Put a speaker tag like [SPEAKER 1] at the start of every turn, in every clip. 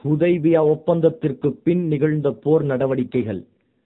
[SPEAKER 1] ஹுதைபியா ஒப்பந்தத்திற்கு பின் நிகழ்ந்த போர் நடவடிக்கைகள்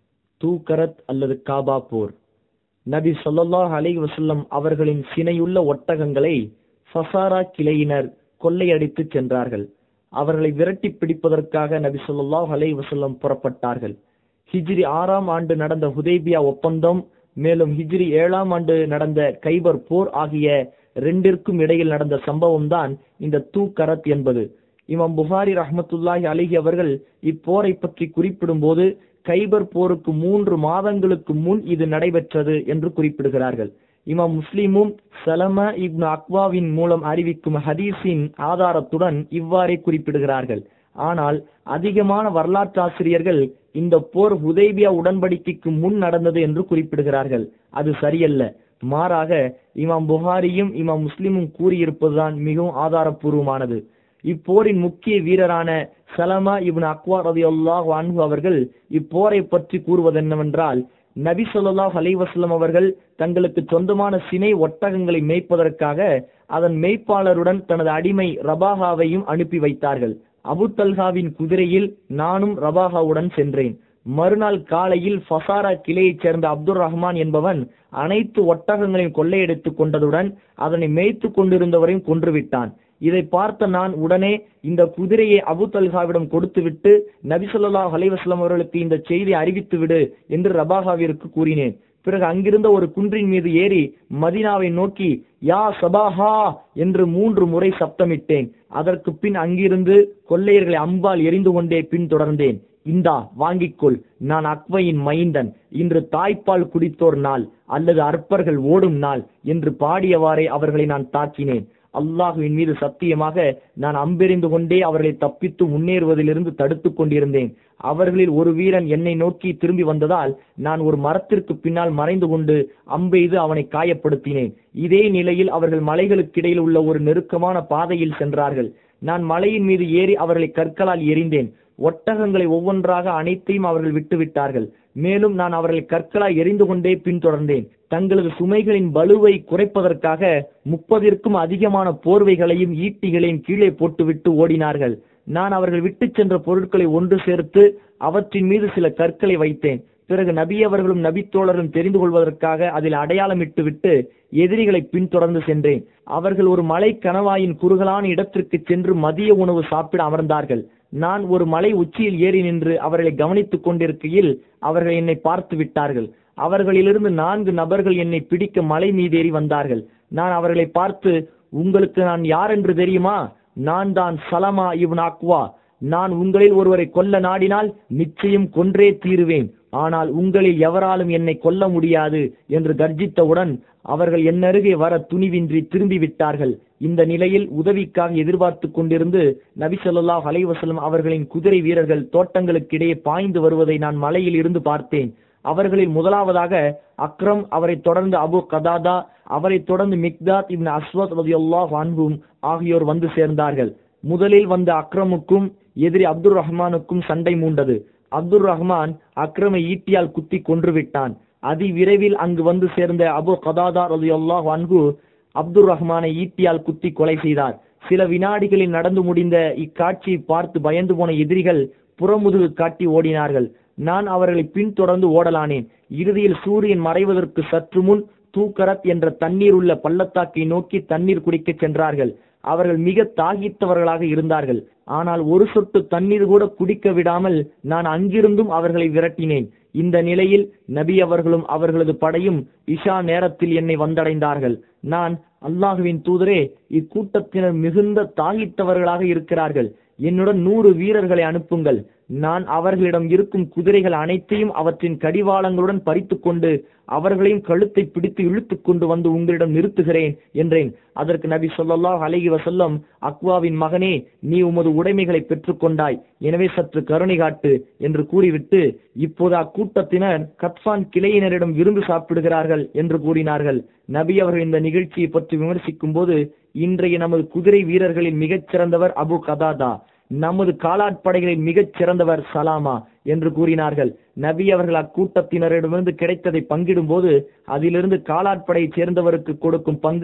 [SPEAKER 1] தூக்கரத் அல்லது காபா போர் நபி ஸல்லல்லாஹு அலைஹி வஸல்லம் அவர்களின் சினையுள்ள ஒட்டகங்களை ஃபசாரா கிளையினர் கொள்ளையடித்து சென்றார்கள் அவர்களை விரட்டி பிடிப்பதற்காக நபி ஸல்லல்லாஹு அலைஹி வஸல்லம் புறப்பட்டார்கள் ஹிஜ்ரி ஆறாம் ஆண்டு நடந்த ஹுதைபியா ஒப்பந்தம் மேலும் ஹிஜ்ரி ஏழாம் ஆண்டு நடந்த கைபர் போர் ஆகிய ரெண்டிற்கும் இடையில் நடந்த சம்பவம் தான் இந்த தூக்கரத் என்பது இமாம் புகாரி ரஹ்மத்துல்லாஹி அலிஹி அவர்கள் இப்போரை பற்றி குறிப்பிடும் போது கைபர் போருக்கு மூன்று மாதங்களுக்கு முன் இது நடைபெற்றது என்று குறிப்பிடுகிறார்கள் இமாம் முஸ்லிமும் சலம இப்னு அக்வாவின் மூலம் அறிவிக்கும் ஹதீஸின் ஆதாரத்துடன் இவ்வாறே குறிப்பிடுகிறார்கள் ஆனால் அதிகமான வரலாற்றாசிரியர்கள் இந்த போர் ஹுதைபியா உடன்படிக்கைக்கு முன் நடந்தது என்று குறிப்பிடுகிறார்கள் அது சரியல்ல மாறாக இமாம் புகாரியும் இமாம் முஸ்லிமும் கூறியிருப்பதுதான் மிகவும் ஆதாரப்பூர்வமானது இப்போரின் முக்கிய வீரரான சலமா இப்னு அக்வா ரதியுல்லாஹ் அன்ஹு அவர்கள் இப்போரை பற்றி கூறுவது என்னவென்றால் நபி ஸல்லல்லாஹு அலைஹி வஸல்லம் அவர்கள் தங்களுக்கு சொந்தமான சினை ஒட்டகங்களை மேய்ப்பதற்காக அதன் மேய்ப்பாளருடன் தனது அடிமை ரபாகாவையும் அனுப்பி வைத்தார்கள் அபு தல்ஹாவின் குதிரையில் நானும் ரபாகாவுடன் சென்றேன் மறுநாள் காலையில் ஃபசாரா கிளையைச் சேர்ந்த அப்துல் ரஹ்மான் என்பவன் அனைத்து ஒட்டகங்களையும் கொள்ளையடித்துக் கொண்டதுடன் அதனை மேய்த்து கொண்டிருந்தவரையும் கொன்றுவிட்டான் இதை பார்த்த நான் உடனே இந்த குதிரையை அபு தல்ஹாவிடம் கொடுத்துவிட்டு நபிசல்லாஹ் அலைவாஸ்லாம் அவர்களுக்கு இந்த செய்தி அறிவித்து விடு என்று ரபாகாவிற்கு கூறினேன் பிறகு அங்கிருந்த ஒரு குன்றின் மீது ஏறி மதினாவை நோக்கி யா சபாஹா என்று மூன்று முறை சப்தமிட்டேன் அதற்கு பின் அங்கிருந்து கொள்ளையர்களை அம்பால் எரிந்து கொண்டே பின்தொடர்ந்தேன் இந்தா வாங்கிக்கொள் நான் அக்வையின் மைந்தன் இன்று தாய்ப்பால் குடித்தோர் நாள் அல்லது அற்பர்கள் ஓடும் நாள் என்று பாடியவாறே அவர்களை நான் தாக்கினேன் அல்லாஹுவின் மீது சத்தியமாக நான் அம்பெறிந்து கொண்டே அவர்களை தப்பித்து முன்னேறுவதிலிருந்து தடுத்துக் கொண்டிருந்தேன் அவர்களில் ஒரு வீரன் என்னை நோக்கி திரும்பி வந்ததால் நான் ஒரு மரத்திற்கு பின்னால் மறைந்து கொண்டு அம்பெய்து அவனை காயப்படுத்தினேன் இதே நிலையில் அவர்கள் மலைகளுக்கிடையில் உள்ள ஒரு நெருக்கமான பாதையில் சென்றார்கள் நான் மலையின் மீது ஏறி அவர்களை கற்களால் எறிந்தேன் ஒட்டகங்களை ஒவ்வொன்றாக அனைத்தையும் அவர்கள் விட்டுவிட்டார்கள் மேலும் நான் அவர்களை கற்களாய் எரிந்து கொண்டே பின்தொடர்ந்தேன் தங்களது சுமைகளின் பலுவை குறைப்பதற்காக முப்பதிற்கும் அதிகமான போர்வைகளையும் ஈட்டிகளையும் கீழே போட்டுவிட்டு ஓடினார்கள் நான் அவர்கள் விட்டுச் சென்ற பொருட்களை ஒன்று சேர்த்து அவற்றின் மீது சில கற்களை வைத்தேன் பிறகு நபி அவர்களும் நபித்தோழரும் தெரிந்து கொள்வதற்காக அதில் அடையாளமிட்டு விட்டு எதிரிகளை பின்தொடர்ந்து சென்றேன் அவர்கள் ஒரு மலை கணவாயின் குறுகலான இடத்திற்கு சென்று மதிய உணவு சாப்பிட அமர்ந்தார்கள் நான் ஒரு மலை உச்சியில் ஏறி நின்று அவர்களை கவனித்துக் கொண்டிருக்கையில் அவர்கள் என்னை பார்த்து விட்டார்கள் அவர்களிலிருந்து நான்கு நபர்கள் என்னை பிடிக்க மலை மீதேறி வந்தார்கள் நான் அவர்களை பார்த்து உங்களுக்கு நான் யார் என்று தெரியுமா நான் தான் சலமா இவன் அக்வா நான் உங்களில் ஒருவரை கொல்ல நாடினால் நிச்சயம் கொன்றே தீருவேன் ஆனால் உங்களில் எவராலும் என்னை கொல்ல முடியாது என்று கர்ஜித்தவுடன் அவர்கள் என்னருகே வர துணிவின்றி திரும்பி விட்டார்கள் இந்த நிலையில் உதவிக்காக எதிர்பார்த்து கொண்டிருந்து நபி சொல்லாஹ் அலைவசலம் அவர்களின் குதிரை வீரர்கள் தோட்டங்களுக்கிடையே பாய்ந்து வருவதை நான் மலையில் இருந்து பார்த்தேன் அவர்களில் முதலாவதாக அக்ரம் அவரை தொடர்ந்து அபு கதாதா அவரை தொடர்ந்து மிக்தாத் இப்னு அஸ்வத் ரதியுல்லாஹ் அன்பும் ஆகியோர் வந்து சேர்ந்தார்கள் முதலில் வந்த அக்ரமுக்கும் எதிரி அப்துல் ரஹ்மானுக்கும் சண்டை மூண்டது அப்துல் ரஹ்மான் அக்ரமை ஈட்டியால் குத்தி கொன்று விட்டான் அதி விரைவில் அங்கு வந்து சேர்ந்த அபு கதாதா ரதியுல்லாஹ் அன்கு அப்துல் ரஹ்மானை ஈட்டியால் குத்தி கொலை செய்தார் சில வினாடிகளில் நடந்து முடிந்த இக்காட்சியை பார்த்து பயந்து போன எதிரிகள் புறமுதுகு காட்டி ஓடினார்கள் நான் அவர்களை பின்தொடர்ந்து ஓடலானேன் இறுதியில் சூரியன் மறைவதற்கு சற்று முன் தூக்கரத் என்ற தண்ணீர் உள்ள பள்ளத்தாக்கை நோக்கி தண்ணீர் குடிக்கச் சென்றார்கள் அவர்கள் மிக தாகித்தவர்களாக இருந்தார்கள் ஆனால் ஒரு சொட்டு தண்ணீர் கூட குடிக்க விடாமல் நான் அங்கிருந்தும் அவர்களை விரட்டினேன் இந்த நிலையில் நபி அவர்களும் அவர்களது படையும் இஷா நேரத்தில் என்னை வந்தடைந்தார்கள் நான் அல்லாஹுவின் தூதரே இக்கூட்டத்தினர் மிகுந்த தாகித்தவர்களாக இருக்கிறார்கள் என்னுடன் நூறு வீரர்களை அனுப்புங்கள் நான் அவர்களிடம் இருக்கும் குதிரைகள் அனைத்தையும் அவற்றின் கடிவாளங்களுடன் பறித்துக் கொண்டு அவர்களையும் கழுத்தை பிடித்து இழுத்துக் கொண்டு வந்து உங்களிடம் நிறுத்துகிறேன் என்றேன் அதற்கு நபி சொல்லாஹ் அலைஹி வசல்லம் அக்வாவின் மகனே நீ உமது உடைமைகளை பெற்றுக்கொண்டாய் எனவே சற்று கருணை காட்டு என்று கூறிவிட்டு இப்போது அக்கூட்டத்தினர் கத்பான் கிளையினரிடம் விருந்து சாப்பிடுகிறார்கள் என்று கூறினார்கள் நபி அவர்கள் இந்த நிகழ்ச்சியை பற்றி விமர்சிக்கும் போது இன்றைய நமது குதிரை வீரர்களில் மிகச் சிறந்தவர் அபு கதாதா நமது காலாட்படைகளில் மிகச் சிறந்தவர் சலாமா என்று கூறினார்கள் நபி அவர்கள் அக்கூட்டத்தினரிடமிருந்து கிடைத்ததை பங்கிடும் போது அதிலிருந்து காலாட்படையைச் சேர்ந்தவருக்கு கொடுக்கும் பங்கு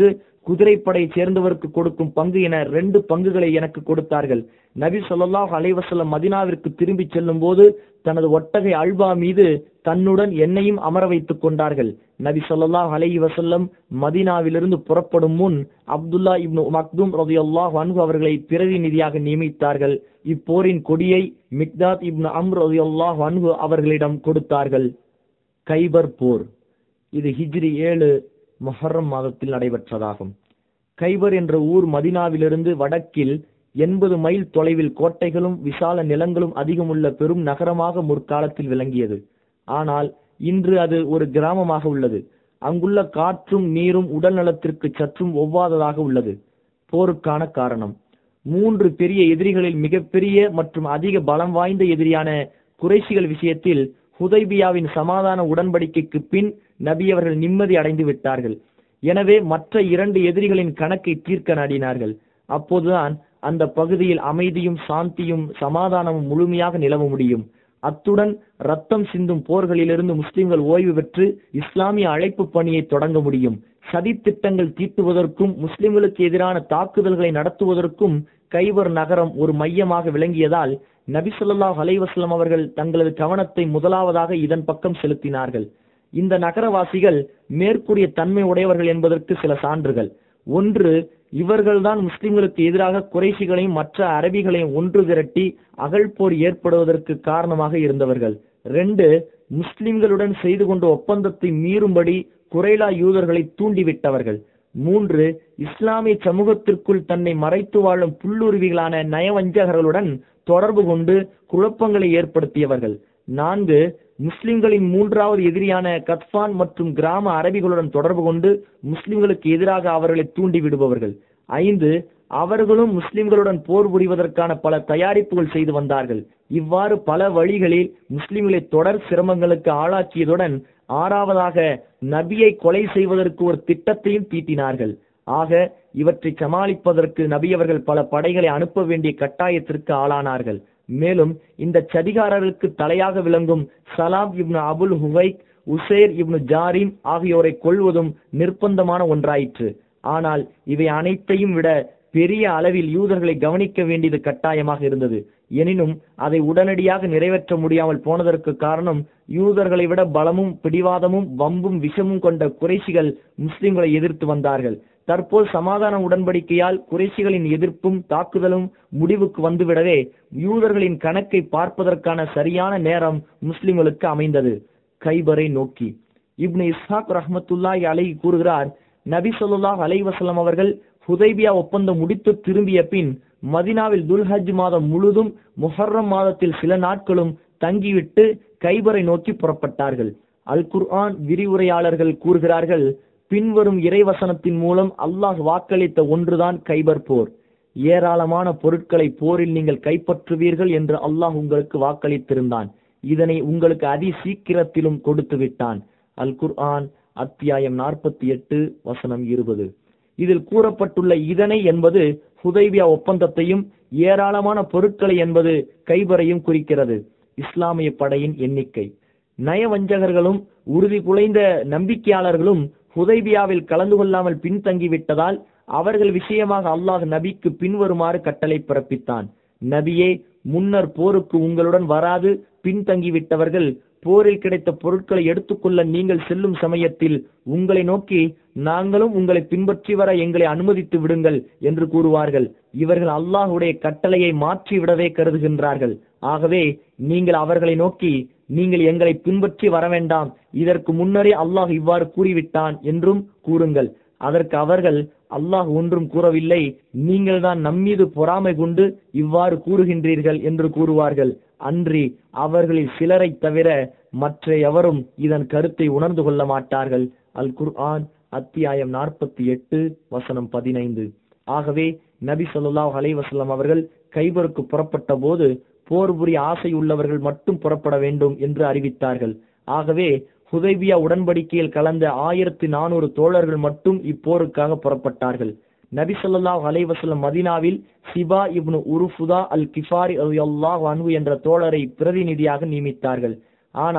[SPEAKER 1] குதிரைப்படை சேர்ந்தவருக்கு கொடுக்கும் பங்கு என ரெண்டு பங்குகளை எனக்கு கொடுத்தார்கள் நபி ஸல்லல்லாஹு அலைஹி வஸல்லம் மதினாவிற்கு திரும்பி செல்லும் போது தனது ஒட்டகை அல்வா மீது தன்னுடன் என்னையும் அமர வைத்துக் கொண்டார்கள் நபி ஸல்லல்லாஹு அலைஹி வஸல்லம் மதீனாவிலிருந்து புறப்படும் முன் அப்துல்லா இப்னு மக்தும் ரலியல்லாஹு அன்ஹு அவர்களை பிரதிநிதியாக நியமித்தார்கள் இப்போரின் கொடியை மிக்தாத் இப்னு அம்ர் ரலியல்லாஹு அன்ஹு அவர்களிடம் கொடுத்தார்கள் கைபர் போர் இது ஹிஜ்ரி ஏழு மொஹர்ரம் மாதத்தில் நடைபெற்றதாகும் கைபர் என்ற ஊர் மதினாவிலிருந்து வடக்கில் எண்பது மைல் தொலைவில் கோட்டைகளும் விசால நிலங்களும் அதிகமுள்ள பெரும் நகரமாக முற்காலத்தில் விளங்கியது ஆனால் இன்று அது ஒரு கிராமமாக உள்ளது அங்குள்ள காற்றும் நீரும் உடல் நலத்திற்கு சற்றும் ஒவ்வாததாக உள்ளது போருக்கான காரணம் மூன்று பெரிய எதிரிகளில் மிகப்பெரிய மற்றும் அதிக பலம் வாய்ந்த எதிரியான குறைஷிகள் விஷயத்தில் ஹுதைபியாவின் சமாதான உடன்படிக்கைக்கு பின் நபி அவர்கள் நிம்மதி அடைந்து விட்டார்கள் எனவே மற்ற இரண்டு எதிரிகளின் கணக்கை தீர்க்க நாடினார்கள் அப்போதுதான் அந்த பகுதியில் அமைதியும் சாந்தியும் சமாதானமும் முழுமையாக நிலவ முடியும் அத்துடன் ரத்தம் சிந்தும் போர்களிலிருந்து முஸ்லிம்கள் ஓய்வு பெற்று இஸ்லாமிய அழைப்பு பணியை தொடங்க முடியும் சதித்திட்டங்கள் தீட்டுவதற்கும் முஸ்லிம்களுக்கு எதிரான தாக்குதல்களை நடத்துவதற்கும் கைவர் நகரம் ஒரு மையமாக விளங்கியதால் நபி ஸல்லல்லாஹு அலைஹி வஸல்லம் அவர்கள் தங்களது கவனத்தை முதலாவதாக இதன் பக்கம் செலுத்தினார்கள் இந்த நகரவாசிகள் மேற்கூறிய தன்மை உடையவர்கள் என்பதற்கு சில சான்றுகள் ஒன்று இவர்கள்தான் முஸ்லிம்களுக்கு எதிராக குறைஷிகளையும் மற்ற அரபிகளையும் ஒன்று திரட்டி அகழ்போர் ஏற்படுவதற்கு காரணமாக இருந்தவர்கள் ரெண்டு முஸ்லிம்களுடன் செய்து கொண்ட ஒப்பந்தத்தை மீறும்படி குறைலா யூதர்களை தூண்டிவிட்டவர்கள் மூன்று இஸ்லாமிய சமூகத்திற்குள் தன்னை மறைத்து வாழும் புல்லுருவிகளான நயவஞ்சகர்களுடன் தொடர்பு கொண்டு குழப்பங்களை ஏற்படுத்தியவர்கள் நான்கு முஸ்லிம்களின் மூன்றாவது எதிரியான கத்பான் மற்றும் கிராம அரபிகளுடன் தொடர்பு கொண்டு முஸ்லிம்களுக்கு எதிராக அவர்களை தூண்டி விடுபவர்கள் ஐந்து அவர்களும் முஸ்லிம்களுடன் போர் புரிவதற்கான பல தயாரிப்புகள் செய்து வந்தார்கள் இவ்வாறு பல வழிகளில் முஸ்லிம்களை தொடர் சிரமங்களுக்கு ஆளாக்கியதுடன் ஆறாவதாக நபியை கொலை செய்வதற்கு ஒரு திட்டத்தையும் தீட்டினார்கள் ஆக இவற்றை சமாளிப்பதற்கு நபி அவர்கள் பல படைகளை அனுப்ப வேண்டிய கட்டாயத்திற்கு ஆளானார்கள் மேலும் இந்த சதிகாரர்களுக்கு தலையாக விளங்கும் சலாம் இப்னு அபுல் ஹுவைக் உசேர் இப்னு ஜாரிம் ஆகியோரை கொள்வதும் நிர்பந்தமான ஒன்றாயிற்று ஆனால் இவை அனைத்தையும் விட பெரிய அளவில் யூதர்களை கவனிக்க வேண்டியது கட்டாயமாக இருந்தது எனினும் அதை உடனடியாக நிறைவேற்ற முடியாமல் போனதற்கு காரணம் யூதர்களை விட பலமும் பிடிவாதமும் வம்பும் விஷமும் கொண்ட குறைசிகள் முஸ்லிம்களை எதிர்த்து வந்தார்கள் தற்போது சமாதான உடன்படிக்கையால் குறைசிகளின் எதிர்ப்பும் தாக்குதலும் முடிவுக்கு வந்துவிடவே யூதர்களின் கணக்கை பார்ப்பதற்கான சரியான நேரம் முஸ்லிம்களுக்கு அமைந்தது கைபரை நோக்கி இப்னு இஸ்ஹாக் ரஹ்மத்துல்லாஹி அலைஹி கூறுகிறார் நபி ஸல்லல்லாஹு அலைஹி வஸல்லம் அவர்கள் ஹுதைபியா ஒப்பந்தம் முடித்து திரும்பிய பின் மதினாவில் துல்ஹஜ் மாதம் முழுதும் முஹர்ரம் மாதத்தில் சில நாட்களும் தங்கிவிட்டு கைபரை நோக்கி புறப்பட்டார்கள் அல் குர்ஆன் விரிவுரையாளர்கள் கூறுகிறார்கள் பின்வரும் இறைவசனத்தின் மூலம் அல்லாஹ் வாக்களித்த ஒன்றுதான் கைபர் போர் ஏராளமான பொருட்களை போரில் நீங்கள் கைப்பற்றுவீர்கள் என்று அல்லாஹ் உங்களுக்கு வாக்களித்திருந்தான் இதனை உங்களுக்கு அதி சீக்கிரத்திலும் கொடுத்து விட்டான் அல் குர்ஆன் அத்தியாயம் நாற்பத்தி எட்டு வசனம் இருபது இதில் கூறப்பட்டுள்ள இதனை என்பது ஹுதைபியா ஒப்பந்தத்தையும் ஏராளமான பொருட்களை என்பது கைபரையும் குறிக்கிறது இஸ்லாமிய படையின் எண்ணிக்கை நயவஞ்சகர்களும் உறுதி குலைந்த நம்பிக்கையாளர்களும் ஹுதைபியாவில் கலந்து கொள்ளாமல் பின்தங்கிவிட்டதால் அவர்கள் விஷயமாக அல்லாஹ் நபிக்கு பின்வருமாறு கட்டளை பிறப்பித்தான் நபியே முன்னர் போருக்கு உங்களுடன் வராது பின்தங்கிவிட்டவர்கள் போரில் கிடைத்த பொருட்களை எடுத்துக்கொள்ள நீங்கள் செல்லும் சமயத்தில் உங்களை நோக்கி நாங்களும் உங்களை பின்பற்றி வர எங்களை அனுமதித்து விடுங்கள் என்று கூறுவார்கள் இவர்கள் அல்லாஹுடைய கட்டளையை மாற்றி விடவே கருதுகின்றார்கள் ஆகவே நீங்கள் அவர்களை நோக்கி நீங்கள் எங்களை பின்பற்றி வர வேண்டாம் இதற்கு முன்னரே அல்லாஹ் இவ்வாறு கூறிவிட்டான் என்றும் கூறுங்கள் அதற்கு அவர்கள் அல்லாஹ் ஒன்றும் கூறவில்லை நீங்கள் தான் நம்மீது பொறாமை கொண்டு இவ்வாறு கூறுகின்றீர்கள் என்று கூறுவார்கள் அன்றி அவர்களில் சிலரை தவிர மற்ற எவரும் இதன் கருத்தை உணர்ந்து கொள்ள மாட்டார்கள் அல் குர்ஆன் அத்தியாயம் நாற்பத்தி எட்டு வசனம் பதினைந்து ஆகவே நபி சொல்லாஹ் அலைவசல்லம் அவர்கள் கைபருக்கு புறப்பட்ட போது போர் புரிய ஆசை உள்ளவர்கள் மட்டும் புறப்பட வேண்டும் என்று அறிவித்தார்கள் ஆகவே ஹுதைபியா உடன்படிக்கையில் கலந்த ஆயிரத்தி நானூறு தோழர்கள் மட்டும் இப்போருக்காக புறப்பட்டார்கள் நபி ஸல்லல்லாஹு அலைஹி வஸல்லம் மதீனாவில் சிபா இப்னு உருஃபுதா அல் கிஃபாரி ரலியல்லாஹு அன்ஹு என்ற தோழரை பிரதிநிதியாக நியமித்தார்கள் ஆனால்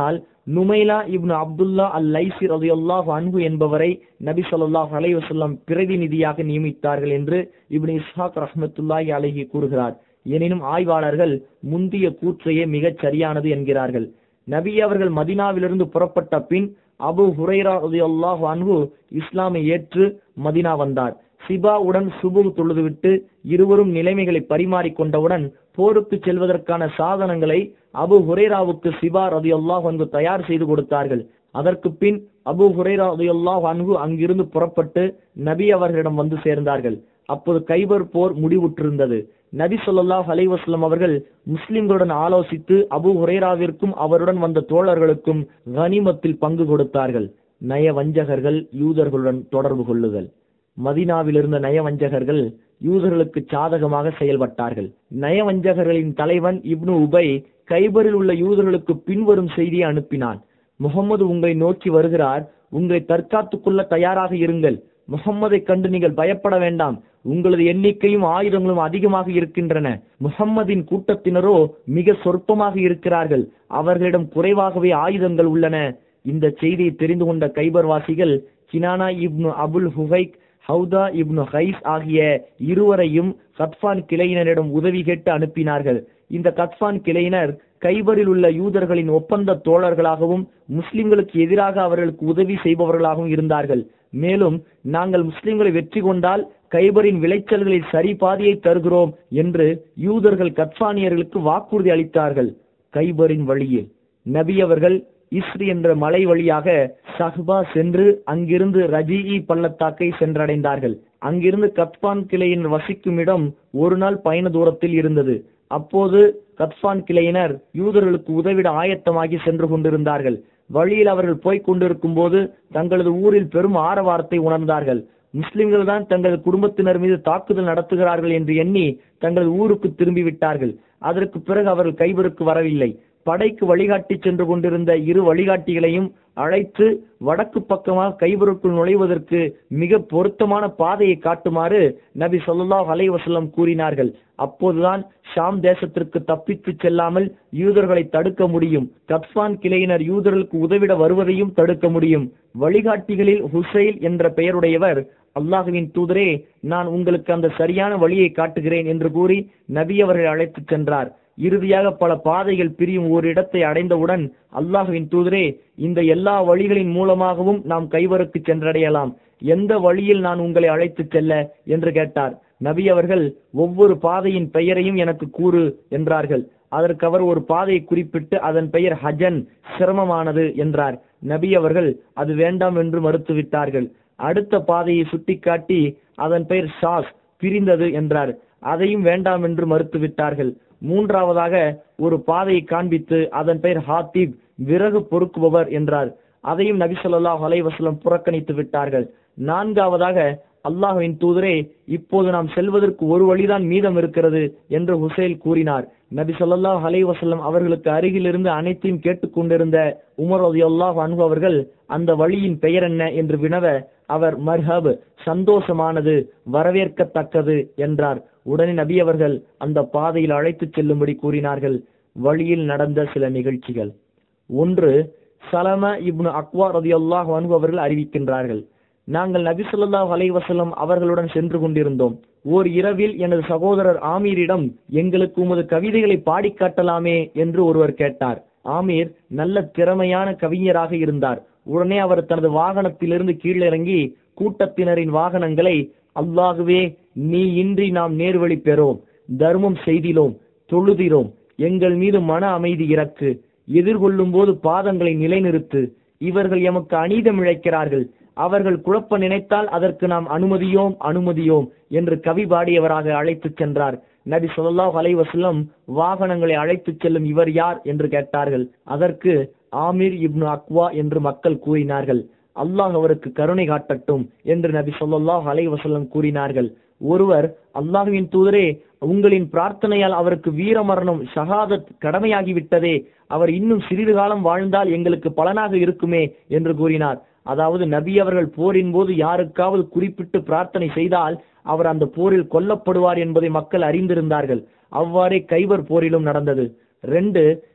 [SPEAKER 1] நுமைலா இப்னு அப்துல்லா அல் லைசி ரலியல்லாஹு அன்ஹு என்பவரை நபி ஸல்லல்லாஹு அலைஹி வஸல்லம் பிரதிநிதியாக நியமித்தார்கள் என்று இப்னு இஸ்ஹாக் ரஹ்மத்துல்லாஹி அலைஹி கூறுகிறார் எனினும் ஆய்வாளர்கள் முந்திய கூற்றையே மிகச் சரியானது என்கிறார்கள் நபி அவர்கள் மதினாவிலிருந்து புறப்பட்ட பின் அபு ஹுரைரா ரலியல்லாஹு அன்ஹு இஸ்லாமை ஏற்று மதினா வந்தார் சிபாவுடன் சுபு தொழுதுவிட்டு இருவரும் நிலைமைகளை பரிமாறிக்கொண்டவுடன் போருக்கு செல்வதற்கான சாதனங்களை அபு ஹுரைராவுக்கு சிபா ரதியுல்லாஹ் அன்கு தயார் செய்து கொடுத்தார்கள் அதற்கு பின் அபு ஹுரைரா ரதியுல்லாஹ் அன்கு அங்கிருந்து புறப்பட்டு நபி அவர்களிடம் வந்து சேர்ந்தார்கள் அப்போது கைபர் போர் முடிவுற்றிருந்தது நபி சொல்லாஹ் அலைவாஸ்லம் அவர்கள் முஸ்லிம்களுடன் ஆலோசித்து அபு ஹுரைராவிற்கும் அவருடன் வந்த தோழர்களுக்கும் கனிமத்தில் பங்கு கொடுத்தார்கள் நய வஞ்சகர்கள் யூதர்களுடன் தொடர்பு கொள்ளுதல் மதினாவில் இருந்த நயவஞ்சகர்கள் யூதர்களுக்கு சாதகமாக செயல்பட்டார்கள் நயவஞ்சகர்களின் தலைவன் இப்னு உபை கைபரில் உள்ள யூதர்களுக்கு பின்வரும் செய்தியை அனுப்பினான் முகமது உங்களை நோக்கி வருகிறார் உங்களை தற்காத்துக் கொள்ள தயாராக இருங்கள் முகம்மதை கண்டு நீங்கள் பயப்பட வேண்டாம் உங்களது எண்ணிக்கையும் ஆயுதங்களும் அதிகமாக இருக்கின்றன முகம்மதின் கூட்டத்தினரோ மிக சொற்பமாக இருக்கிறார்கள் அவர்களிடம் குறைவாகவே ஆயுதங்கள் உள்ளன இந்த செய்தியை தெரிந்து கொண்ட கைபர்வாசிகள் கினானா இப்னு அபுல் ஹுஹைக் ஹவுதா இப்னு ஹைஸ் ஆகிய இருவரையும் கத்பான் கிளையினரிடம் உதவி கேட்டு அனுப்பினார்கள் இந்த கத்பான் கிளையினர் கைபரில் உள்ள யூதர்களின் ஒப்பந்த தோழர்களாகவும் முஸ்லிம்களுக்கு எதிராக அவர்களுக்கு உதவி செய்பவர்களாகவும் இருந்தார்கள் மேலும் நாங்கள் முஸ்லிம்களை வெற்றி கொண்டால் கைபரின் விளைச்சல்களில் சரி பாதியை தருகிறோம் என்று யூதர்கள் கத்பானியர்களுக்கு வாக்குறுதி அளித்தார்கள் கைபரின் வழியில் நபி அவர்கள் இஸ்ரி என்ற மலை வழியாக சஹ்பா சென்று அங்கிருந்து ரஜிஇ பள்ளத்தாக்கை சென்றடைந்தார்கள் அங்கிருந்து கத்பான் கிளையின் வசிக்கும் இடம் ஒரு நாள் பயண தூரத்தில் இருந்தது அப்போது கத்பான் கிளையினர் யூதர்களுக்கு உதவிட ஆயத்தமாகி சென்று கொண்டிருந்தார்கள் வழியில் அவர்கள் போய்க் கொண்டிருக்கும் போது தங்களது ஊரில் பெரும் ஆரவாரத்தை உணர்ந்தார்கள் முஸ்லிம்கள் தான் தங்களது குடும்பத்தினர் மீது தாக்குதல் நடத்துகிறார்கள் என்று எண்ணி தங்களது ஊருக்கு திரும்பி விட்டார்கள் அதற்கு பிறகு அவர்கள் கைபருக்கு வரவில்லை படைக்கு வழிகாட்டி சென்று கொண்டிருந்த இரு வழிகாட்டிகளையும் அழைத்து வடக்கு பக்கமாக கைபருக்குள் நுழைவதற்கு மிக பொருத்தமான பாதையை காட்டுமாறு நபி சொல்லாஹ் அலைவசல்லம் கூறினார்கள் அப்போதுதான் ஷாம் தேசத்திற்கு தப்பித்து செல்லாமல் யூதர்களை தடுக்க முடியும் கத்பான் கிளையினர் யூதர்களுக்கு உதவிட வருவதையும் தடுக்க முடியும் வழிகாட்டிகளில் ஹுசைல் என்ற பெயருடையவர் அல்லாஹுவின் தூதரே நான் உங்களுக்கு அந்த சரியான வழியை காட்டுகிறேன் என்று கூறி நபி அவர்கள் அழைத்துச் சென்றார் இறுதியாக பல பாதைகள் பிரியும் ஒரு இடத்தை அடைந்தவுடன் அல்லாஹுவின் தூதரே இந்த எல்லா வழிகளின் மூலமாகவும் நாம் கைவருக்கு சென்றடையலாம் எந்த வழியில் நான் உங்களை அழைத்துச் செல்ல என்று கேட்டார் நபி அவர்கள் ஒவ்வொரு பாதையின் பெயரையும் எனக்கு கூறு என்றார்கள் அதற்கு அவர் ஒரு பாதையை குறிப்பிட்டு அதன் பெயர் ஹஜன் சிரமமானது என்றார் நபி அவர்கள் அது வேண்டாம் என்று மறுத்துவிட்டார்கள் அடுத்த பாதையை சுட்டிக்காட்டி அதன் பெயர் ஷாஸ் பிரிந்தது என்றார் அதையும் வேண்டாம் என்று மறுத்துவிட்டார்கள் மூன்றாவதாக ஒரு பாதையை காண்பித்து அதன் பெயர் ஹாத்திப் விறகு பொறுக்குபவர் என்றார் அதையும் நபி சொல்லாஹ் அலைவாஸ்லம் புறக்கணித்து விட்டார்கள் நான்காவதாக அல்லாஹுவின் தூதரே இப்போது நாம் செல்வதற்கு ஒரு வழிதான் மீதம் இருக்கிறது என்று ஹுசைல் கூறினார் நபி சொல்லாஹ் அலைவாஸ்லம் அவர்களுக்கு அருகிலிருந்து அனைத்தையும் கேட்டுக்கொண்டிருந்த உமர் அல்லாஹ் அன்பு அவர்கள் அந்த வழியின் பெயர் என்ன என்று வினவ அவர் மர்ஹப் சந்தோஷமானது வரவேற்கத்தக்கது என்றார் உடனே நபி அவர்கள் அந்த பாதையில் அழைத்துச் செல்லும்படி கூறினார்கள் வழியில் நடந்த சில நிகழ்ச்சிகள் ஒன்று சலம இப்னு அக்வா ரதி அல்லாஹ் அவர்கள் அறிவிக்கின்றார்கள் நாங்கள் நபி சொல்லாஹ் அலைவசல்லம் அவர்களுடன் சென்று கொண்டிருந்தோம் ஓர் இரவில் எனது சகோதரர் ஆமீரிடம் எங்களுக்கு உமது கவிதைகளை பாடி காட்டலாமே என்று ஒருவர் கேட்டார் ஆமீர் நல்ல திறமையான கவிஞராக இருந்தார் உடனே அவர் தனது வாகனத்திலிருந்து கீழிறங்கி கூட்டத்தினரின் வாகனங்களை அல்லாகுவே நீ இன்றி நாம் நேர்வழி பெறோம் தர்மம் செய்திலோம் தொழுதிரோம் எங்கள் மீது மன அமைதி இறக்கு எதிர்கொள்ளும் போது பாதங்களை நிலைநிறுத்து இவர்கள் எமக்கு அநீதம் இழைக்கிறார்கள் அவர்கள் குழப்ப நினைத்தால் அதற்கு நாம் அனுமதியோம் அனுமதியோம் என்று கவி பாடியவராக அழைத்துச் சென்றார் நபி சொல்லாஹ் அலைவசல்லம் வாகனங்களை அழைத்துச் செல்லும் இவர் யார் என்று கேட்டார்கள் அதற்கு ஆமீர் இப்னு அக்வா என்று மக்கள் கூறினார்கள் அல்லாஹ் அவருக்கு கருணை காட்டட்டும் என்று நபி சொல்லாஹ் அலைவசல்லம் கூறினார்கள் ஒருவர் அல்லாஹுவின் தூதரே உங்களின் பிரார்த்தனையால் அவருக்கு வீரமரணம் ஷஹாதத் கடமையாகிவிட்டதே அவர் இன்னும் சிறிது காலம் வாழ்ந்தால் எங்களுக்கு பலனாக இருக்குமே என்று கூறினார் அதாவது நபி அவர்கள் போரின் போது யாருக்காவது குறிப்பிட்டு பிரார்த்தனை செய்தால் அவர் அந்த போரில் கொல்லப்படுவார் என்பதை மக்கள் அறிந்திருந்தார்கள் அவ்வாறே கைவர் போரிலும் நடந்தது ரெண்டு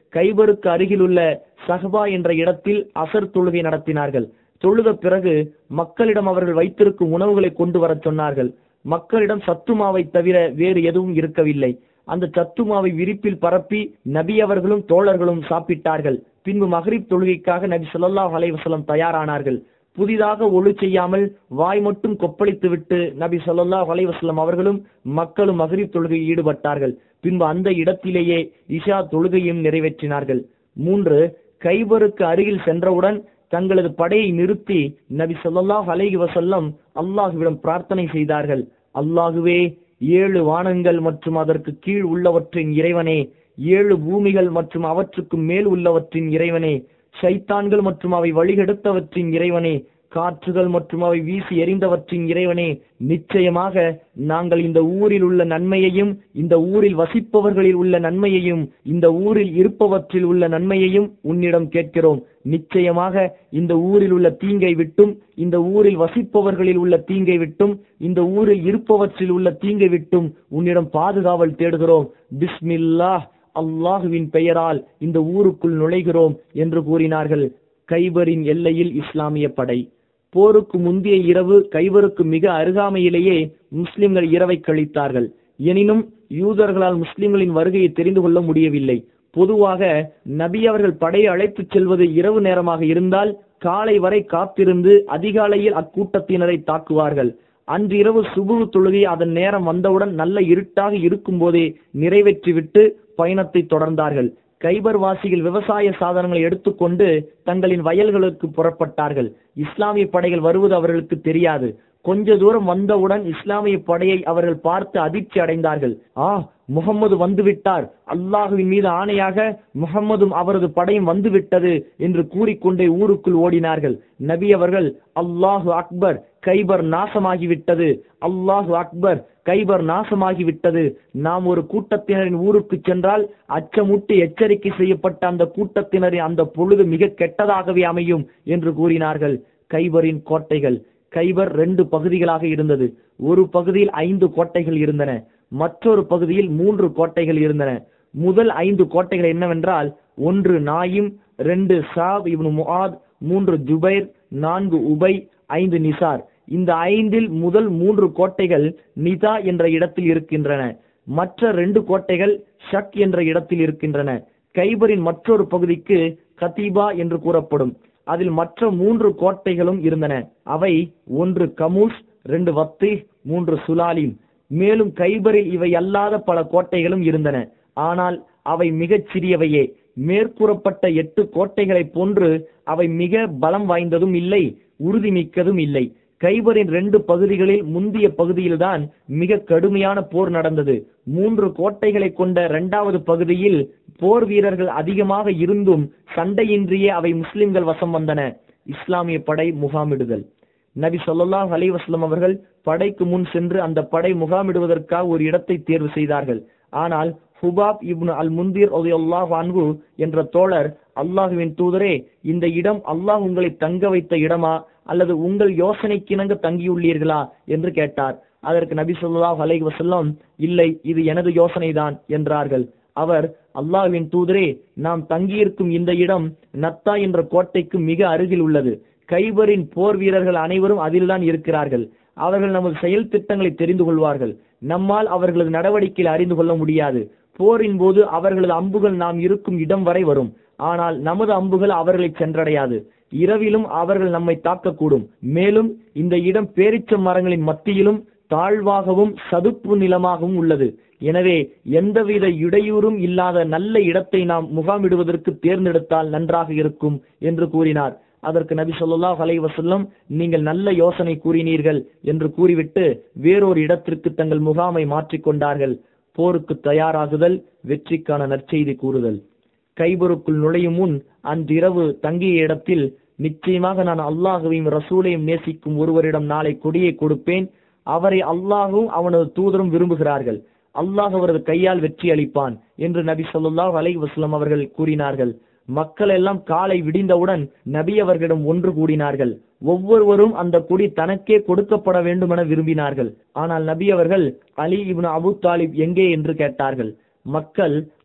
[SPEAKER 1] கைபருக்கு அருகிலுள்ள சஹபா என்ற இடத்தில் அசர் தொழுகை நடத்தினார்கள் தொழுத பிறகு மக்களிடம் அவர்கள் வைத்திருக்கும் உணவுகளை கொண்டு வரச் சொன்னார்கள் மக்களிடம் சத்துமாவை தவிர வேறு எதுவும் இருக்கவில்லை அந்த சத்துமாவை விரிப்பில் பரப்பி நபி அவர்களும் தோழர்களும் சாப்பிட்டார்கள் பின்பு மஹ்ரிப் தொழுகைக்காக நபி ஸல்லல்லாஹு அலைஹி வஸல்லம் தயாரானார்கள் புதிதாக ஒழு செய்யாமல் வாய் மட்டும் கொப்பளித்து விட்டு நபி ஸல்லல்லாஹு அலைஹி வஸல்லம் அவர்களும் மக்களும் மஹ்ரிப் தொழுகையில் ஈடுபட்டார்கள் பின்பு அந்த இடத்திலேயே இஷா தொழுகையும் நிறைவேற்றினார்கள் மூன்று கைபருக்கு அருகில் சென்றவுடன் தங்களது படையை நிறுத்தி நபி ஸல்லல்லாஹு அலைஹி வஸல்லம் அல்லாஹ்விடம் பிரார்த்தனை செய்தார்கள் அல்லாஹுவே ஏழு வானங்கள் மற்றும் அதற்கு கீழ் உள்ளவற்றின் இறைவனே ஏழு பூமிகள் மற்றும் அவற்றுக்கு மேல் உள்ளவற்றின் இறைவனே சைத்தான்கள் மற்றும் அவை வழிகெடுத்தவற்றின் இறைவனே காற்றுகள் மற்றும் அவை வீசி எறிந்தவற்றின் இறைவனே நிச்சயமாக நாங்கள் இந்த ஊரில் உள்ள நன்மையையும் இந்த ஊரில் வசிப்பவர்களில் உள்ள நன்மையையும் இந்த ஊரில் இருப்பவற்றில் உள்ள நன்மையையும் உன்னிடம் கேட்கிறோம் நிச்சயமாக இந்த ஊரில் உள்ள தீங்கை விட்டும் இந்த ஊரில் வசிப்பவர்களில் உள்ள தீங்கை விட்டும் இந்த ஊரில் இருப்பவற்றில் உள்ள தீங்கை விட்டும் உன்னிடம் பாதுகாவல் தேடுகிறோம் பிஸ்மில்லாஹ் அல்லாஹுவின் பெயரால் இந்த ஊருக்குள் நுழைகிறோம் என்று கூறினார்கள் கைபரின் எல்லையில் இஸ்லாமிய படை போருக்கு முந்தைய இரவு கைபருக்கு மிக அருகாமையிலேயே முஸ்லிம்கள் இரவை கழித்தார்கள் எனினும் யூதர்களால் முஸ்லிம்களின் வருகையை தெரிந்து கொள்ள முடியவில்லை பொதுவாக நபி அவர்கள் படையை அழைத்துச் செல்வது இரவு நேரமாக இருந்தால் காலை வரை காத்திருந்து அதிகாலையில் அக்கூட்டத்தினரை தாக்குவார்கள் அன்றிரவு சுபுகு தொழுகை அதன் நேரம் வந்தவுடன் நல்ல இருட்டாக இருக்கும் போதே நிறைவேற்றிவிட்டு பயணத்தை தொடர்ந்தார்கள் கைபர் வாசிகள் விவசாய சாதனங்களை எடுத்துக்கொண்டு தங்களின் வயல்களுக்கு புறப்பட்டார்கள் இஸ்லாமிய படைகள் வருவது அவர்களுக்கு தெரியாது கொஞ்ச தூரம் வந்தவுடன் இஸ்லாமிய படையை அவர்கள் பார்த்து அதிர்ச்சி அடைந்தார்கள் ஆ முகம்மது வந்துவிட்டார் அல்லாஹுவின் மீது ஆணையாக முகம்மதும் அவரது படையும் வந்துவிட்டது என்று கூறிக்கொண்டே ஊருக்குள் ஓடினார்கள் நபி அவர்கள் அல்லாஹு அக்பர் கைபர் நாசமாகிவிட்டது அல்லாஹு அக்பர் கைபர் நாசமாகிவிட்டது நாம் ஒரு கூட்டத்தினரின் ஊருக்கு சென்றால் அச்சமுட்டு எச்சரிக்கை செய்யப்பட்ட அந்த கூட்டத்தினரின் அந்த பொழுது மிக கெட்டதாகவே அமையும் என்று கூறினார்கள் கைபரின் கோட்டைகள் கைபர் ரெண்டு பகுதிகளாக இருந்தது ஒரு பகுதியில் ஐந்து கோட்டைகள் இருந்தன மற்றொரு பகுதியில் மூன்று கோட்டைகள் இருந்தன முதல் ஐந்து கோட்டைகள் என்னவென்றால் ஒன்று நாயிம் ரெண்டு சாப் இப்னு முஆத் மூன்று ஜுபைர் நான்கு உபை ஐந்து நிசார் இந்த ஐந்தில் முதல் மூன்று கோட்டைகள் நிதா என்ற இடத்தில் இருக்கின்றன மற்ற ரெண்டு கோட்டைகள் ஷக் என்ற இடத்தில் இருக்கின்றன கைபரின் மற்றொரு பகுதிக்கு கதீபா என்று கூறப்படும் அதில் மற்ற மூன்று கோட்டைகளும் இருந்தன அவை ஒன்று கமூஸ் ரெண்டு வத்தி மூன்று சுலாலிம் மேலும் கைபரில் இவை அல்லாத பல கோட்டைகளும் இருந்தன ஆனால் அவை மிகச் சிறியவையே மேற்கூறப்பட்ட எட்டு கோட்டைகளைப் போன்று அவை மிக பலம் வாய்ந்ததும் இல்லை உறுதிமிக்கதும் இல்லை கைபரின் ரெண்டு பகுதிகளில் முந்திய பகுதியில்தான் மிக கடுமையான போர் நடந்தது மூன்று கோட்டைகளை கொண்ட இரண்டாவது பகுதியில் போர் வீரர்கள் அதிகமாக இருந்தும் சண்டையின்றியே அவை முஸ்லிம்கள் வசம் வந்தன இஸ்லாமிய படை முகாமிடுதல் நபி ஸல்லல்லாஹு அலைஹி வஸல்லம் அவர்கள் படைக்கு முன் சென்று அந்த படை முகாமிடுவதற்காக ஒரு இடத்தை தேர்வு செய்தார்கள் ஆனால் ஹுபாப் இப்னு அல் முந்திர் ரலியல்லாஹு அன்ஹு என்ற தோழர் அல்லாஹுவின் தூதரே இந்த இடம் அல்லாஹ் உங்களை தங்க வைத்த இடமா அல்லது உங்கள் யோசனைக்கிணங்க தங்கியுள்ளீர்களா என்று கேட்டார் அதற்கு நபி ஸல்லல்லாஹு அலைஹி வஸல்லம் இல்லை இது எனது யோசனைதான் என்றார்கள் அவர் அல்லாஹ்வின் தூதரே நாம் தங்கியிருக்கும் இந்த இடம் நத்தா என்ற கோட்டைக்கு மிக அருகில் உள்ளது கைபரின் போர் வீரர்கள் அனைவரும் அதில்தான் இருக்கிறார்கள் அவர்கள் நமது செயல் திட்டங்களை தெரிந்து கொள்வார்கள் நம்மால் அவர்களது நடவடிக்கையில் அறிந்து கொள்ள முடியாது போரின் போது அவர்களது அம்புகள் நாம் இருக்கும் இடம் வரை வரும் ஆனால் நமது அம்புகள் அவர்களை சென்றடையாது இரவிலும் அவர்கள் நம்மை தாக்கக்கூடும் மேலும் இந்த இடம் பேரிச்ச மரங்களின் மத்தியிலும் தாழ்வாகவும் சதுப்பு நிலமாகவும் உள்ளது எனவே எந்தவித இடையூறும் இல்லாத நல்ல இடத்தை நாம் முகாமிடுவதற்கு தேர்ந்தெடுத்தால் நன்றாக இருக்கும் என்று கூறினார் அதற்கு நபி ஸல்லல்லாஹு அலைஹி வஸல்லம் நீங்கள் நல்ல யோசனை கூறினீர்கள் என்று கூறிவிட்டு வேறொரு இடத்திற்கு தங்கள் முகாமை மாற்றிக்கொண்டார்கள் போருக்கு தயாராகுதல் வெற்றிக்கான நற்செய்தி கூறுதல் கைபருக்குள் நுழையும் முன் அன்றிரவு தங்கிய இடத்தில் நிச்சயமாக நான் அல்லாஹுவையும் ரசூலையும் நேசிக்கும் ஒருவரிடம் நாளை கொடியை கொடுப்பேன் அவரை அல்லாஹும் அவனது தூதரும் விரும்புகிறார்கள் அல்லாஹ் அவரது கையால் வெற்றி அளிப்பான் என்று நபி ஸல்லல்லாஹு அலைஹி வஸல்லம் அவர்கள் கூறினார்கள் மக்கள் எல்லாம் காலை விடிந்தவுடன் நபி அவர்களிடம் ஒன்று கூடினார்கள் ஒவ்வொருவரும் அந்த கொடி தனக்கே கொடுக்கப்பட வேண்டும் என விரும்பினார்கள் ஆனால் நபி அவர்கள் அலி இப்னு அபு தாலிப் எங்கே என்று கேட்டார்கள் மக்கள்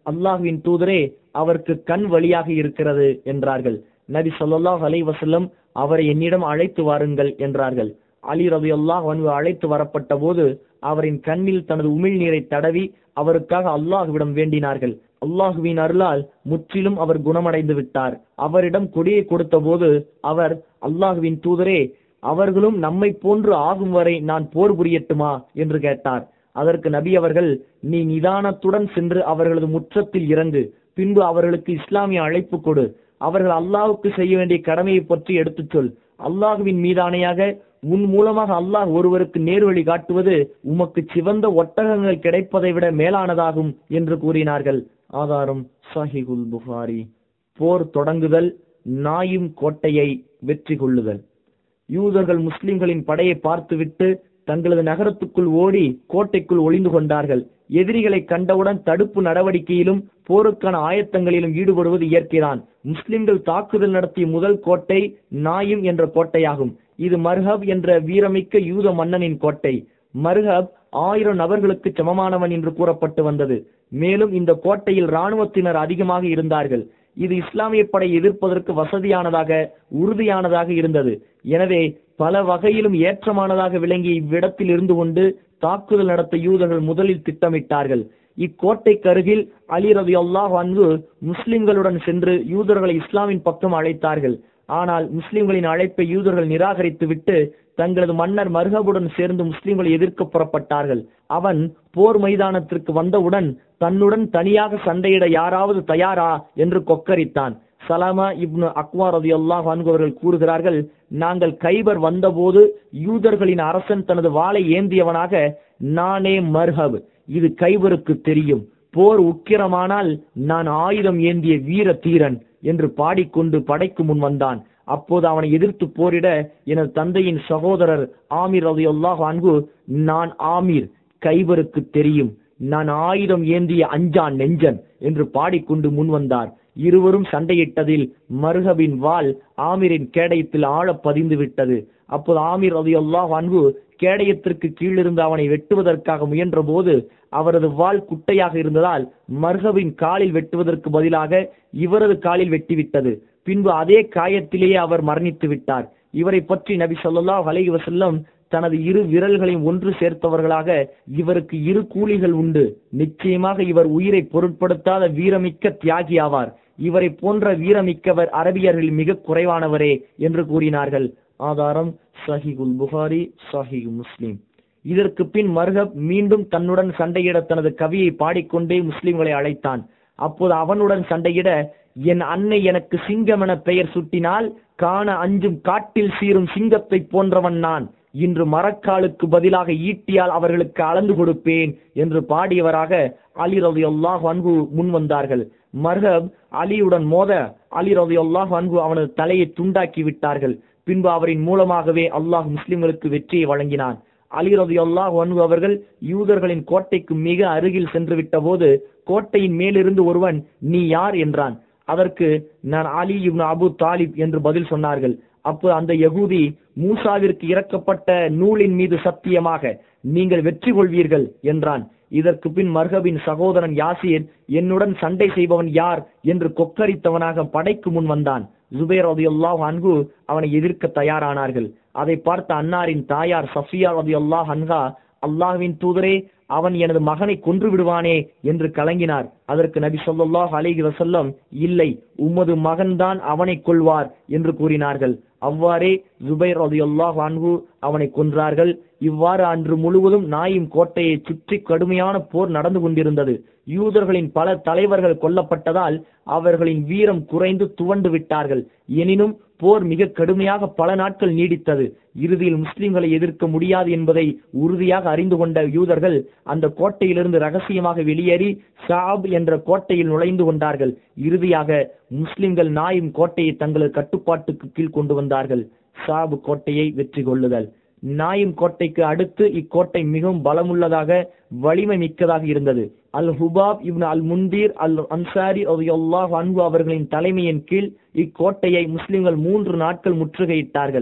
[SPEAKER 1] அல்லாஹ்வின் தூதரே அவருக்கு கண் வழியாக இருக்கிறது என்றார்கள் நபி ஸல்லல்லாஹு அலைஹி வஸல்லம் அவரை என்னிடம் அழைத்து வாருங்கள் என்றார்கள் அலி ரலியல்லாஹு அன்ஹு அழைத்து வரப்பட்ட போது அவரின் கண்ணில் தனது உமிழ்நீரை தடவி அவருக்காக அல்லாஹ்விடம் வேண்டினார்கள் அல்லாஹுவின் அருளால் முற்றிலும் அவர் குணமடைந்து விட்டார் அவரிடம் கொடியை கொடுத்த போது அவர் அல்லாஹுவின் தூதரே அவர்களும் நம்மை போன்று ஆகும் வரை நான் போர் புரியட்டுமா என்று கேட்டார் அதற்கு நபி அவர்கள் நீ நிதானத்துடன் சென்று அவர்களது முற்றத்தில் இறங்கு பின்பு அவர்களுக்கு இஸ்லாமிய அழைப்பு கொடு அவர்கள் அல்லாஹ்வுக்கு செய்ய வேண்டிய கடமையை பற்றி எடுத்துச் சொல் அல்லாஹுவின் மீதானையாக உன் மூலமாக அல்லாஹ் ஒருவருக்கு நேர்வழி காட்டுவது உமக்கு சிவந்த ஒட்டகங்கள் கிடைப்பதை விட மேலானதாகும் என்று கூறினார்கள் ஆதாரம் சஹிகுல் புகாரி போர் தொடங்குதல் நாயும் கோட்டையை வெற்றி கொள்ளுதல் யூதர்கள் முஸ்லிம்களின் படையை பார்த்துவிட்டு தங்களது நகரத்துக்குள் ஓடி கோட்டைக்குள் ஒளிந்து கொண்டார்கள் எதிரிகளை கண்டவுடன் தடுப்பு நடவடிக்கையிலும் போருக்கான ஆயத்தங்களிலும் ஈடுபடுவது இயற்கைதான் முஸ்லிம்கள் தாக்குதல் நடத்திய முதல் கோட்டை நாயும் என்ற கோட்டையாகும் இது மர்ஹப் என்ற வீரமிக்க யூத மன்னனின் கோட்டை மர்ஹப் ஆயிரம் நபர்களுக்கு சமமானவன் என்று கூறப்பட்டு வந்தது மேலும் இந்த கோட்டையில் இராணுவத்தினர் அதிகமாக இருந்தார்கள் இது இஸ்லாமிய படை எதிர்ப்பதற்கு வசதியானதாக உறுதியானதாக இருந்தது எனவே பல வகையிலும் ஏற்றமானதாக விளங்கிய இவ்விடத்தில் இருந்து கொண்டு தாக்குதல் நடத்த யூதர்கள் முதலில் திட்டமிட்டார்கள் இக்கோட்டைக்கு அருகில் அலி ரவி அல்லாஹ் அன்பு முஸ்லிம்களுடன் சென்று யூதர்களை இஸ்லாமின் பக்கம் அழைத்தார்கள் ஆனால் முஸ்லிம்களின் அழைப்பை யூதர்கள் நிராகரித்துவிட்டு தங்களது மன்னர் மர்ஹபுடன் சேர்ந்து முஸ்லிம்களை எதிர்க்க புறப்பட்டார்கள் அவன் போர் மைதானத்திற்கு வந்தவுடன் தன்னுடன் தனியாக சண்டையிட யாராவது தயாரா என்று கொக்கரித்தான் சலாமா இப்னு அக்வா ரதி அல்லாஹ் அவர்கள் கூறுகிறார்கள் நாங்கள் கைபர் வந்தபோது யூதர்களின் அரசன் தனது வாளை ஏந்தியவனாக நானே மர்ஹப் இது கைபருக்கு தெரியும் போர் உக்கிரமானால் நான் ஆயுதம் ஏந்திய வீர தீரன் என்று பாடிக்கொண்டு படைக்கு முன் வந்தான் அப்போது அவனை எதிர்த்து போரிட எனது தந்தையின் சகோதரர் ஆமீர் ரதி அல்லாஹ் அன்பு நான் ஆமீர் கைபருக்கு தெரியும் நான் ஆயுதம் ஏந்திய அஞ்சான் நெஞ்சன் என்று பாடிக்கொண்டு முன் வந்தார் இருவரும் சண்டையிட்டதில் மருகபின் வாள் ஆமீரின் கேடயத்தில் ஆழ பதிந்து விட்டது அப்போது ஆமீர் ரதி அல்லாஹ் அன்பு கேடயத்திற்கு கீழிருந்து அவனை வெட்டுவதற்காக முயன்ற போது அவரது வாள் குட்டையாக இருந்ததால் மர்ஹபின் காலில் வெட்டுவதற்கு பதிலாக இவரது காலில் வெட்டிவிட்டது பின்பு அதே காயத்திலேயே அவர் மரணித்து விட்டார் இவரை பற்றி நபி ஸல்லல்லாஹு அலைஹி வஸல்லம் தனது இரு விரல்களையும் ஒன்று சேர்த்தவர்களாக இவருக்கு இரு கூலிகள் உண்டு நிச்சயமாக இவர் உயிரை பொருட்படுத்தாத வீரமிக்க தியாகி ஆவார் இவரை போன்ற வீரமிக்கவர் அரபியர்கள் மிக குறைவானவரே என்று கூறினார்கள் ஆதாரம் சஹிகுல் புகாரி சஹிகு முஸ்லிம் இதற்கு பின் மர்ஹப் மீண்டும் தன்னுடன் சண்டையிட தனது கவியை பாடிக்கொண்டே முஸ்லிம்களை அழைத்தான் அப்போது அவனுடன் சண்டையிட என் அன்னை எனக்கு சிங்கம் என பெயர் சுட்டினால் காண அஞ்சும் காட்டில் சீரும் சிங்கத்தை போன்றவன் நான் இன்று மரக்காலுக்கு பதிலாக ஈட்டியால் அவர்களுக்கு அளந்து கொடுப்பேன் என்று பாடியவராக அலி ரவி அல்லாஹ் அன்பு முன் வந்தார்கள் மர்ஹப் அலியுடன் மோத அலி ரவி அல்லாஹ் அன்பு அவனது தலையை துண்டாக்கி விட்டார்கள் பின்பு அவரின் மூலமாகவே அல்லாஹ் முஸ்லிம்களுக்கு வெற்றியை வழங்கினான் அலி ரதி அல்லாஹ் அன்பு அவர்கள் யூதர்களின் கோட்டைக்கு மிக அருகில் சென்று விட்ட போது கோட்டையின் மேலிருந்து ஒருவன் நீ யார் என்றான் அதற்கு நான் அலி இப்னு அபு தாலிப் என்று பதில் சொன்னார்கள் அப்போ அந்த யகூதி மூசாவிற்கு இறக்கப்பட்ட நூலின் மீது சத்தியமாக நீங்கள் வெற்றி கொள்வீர்கள் என்றான் இதற்கு பின் மர்ஹபின் சகோதரன் யாசீர் என்னுடன் சண்டை செய்பவன் யார் என்று கொக்கரித்தவனாக படைக்கு முன் வந்தான் ஜுபேர் ரதியுல்லாஹ் அன்கு அவனை எதிர்க்க தயாரானார்கள் அதை பார்த்த அன்னாரின் தாயார் சஃபியா ரதியுல்லாஹ் அன்ஹா அல்லாஹ்வின் தூதரே அவன் எனது மகனை கொன்று விடுவானே என்று கலங்கினார் அதற்கு நபி ஸல்லல்லாஹு அலைஹி வஸல்லம் இல்லை உமது மகன்தான் அவனை கொள்வார் என்று கூறினார்கள் அவ்வாறே ஜுபைர் ரலியல்லாஹு அன்ஹு அவனை கொன்றார்கள் இவ்வாறு அன்று முழுவதும் நாயும் கோட்டையை சுற்றி கடுமையான போர் நடந்து கொண்டிருந்தது யூதர்களின் பல தலைவர்கள் கொல்லப்பட்டதால் அவர்களின் வீரம் குறைந்து துவண்டு விட்டார்கள் எனினும் போர் மிக கடுமையாக பல நாட்கள் நீடித்தது இறுதியில் முஸ்லிம்களை எதிர்க்க முடியாது என்பதை உறுதியாக அறிந்து கொண்ட யூதர்கள் அந்த கோட்டையிலிருந்து ரகசியமாக வெளியேறி சாப் என்ற கோட்டையில் நுழைந்து கொண்டார்கள் இறுதியாக முஸ்லிம்கள் நாயும் கோட்டையை தங்களது கட்டுப்பாட்டுக்கு கீழ் கொண்டு வந்தார்கள் சாப் கோட்டையை வெற்றி கொள்ளுதல் நாயும் கோட்டைக்கு அடுத்து இக்கோட்டை மிகவும் பலமுள்ளதாக வலிமை மிக்கதாக இருந்தது அல் ஹுபாப் இப்னு அல் முந்தீர் அல் அன்சாரி அல்லாஹ் அன்பு அவர்களின் தலைமையின் கீழ் இக்கோட்டையை முஸ்லிம்கள் மூன்று நாட்கள் முற்றுகையிட்டார்கள்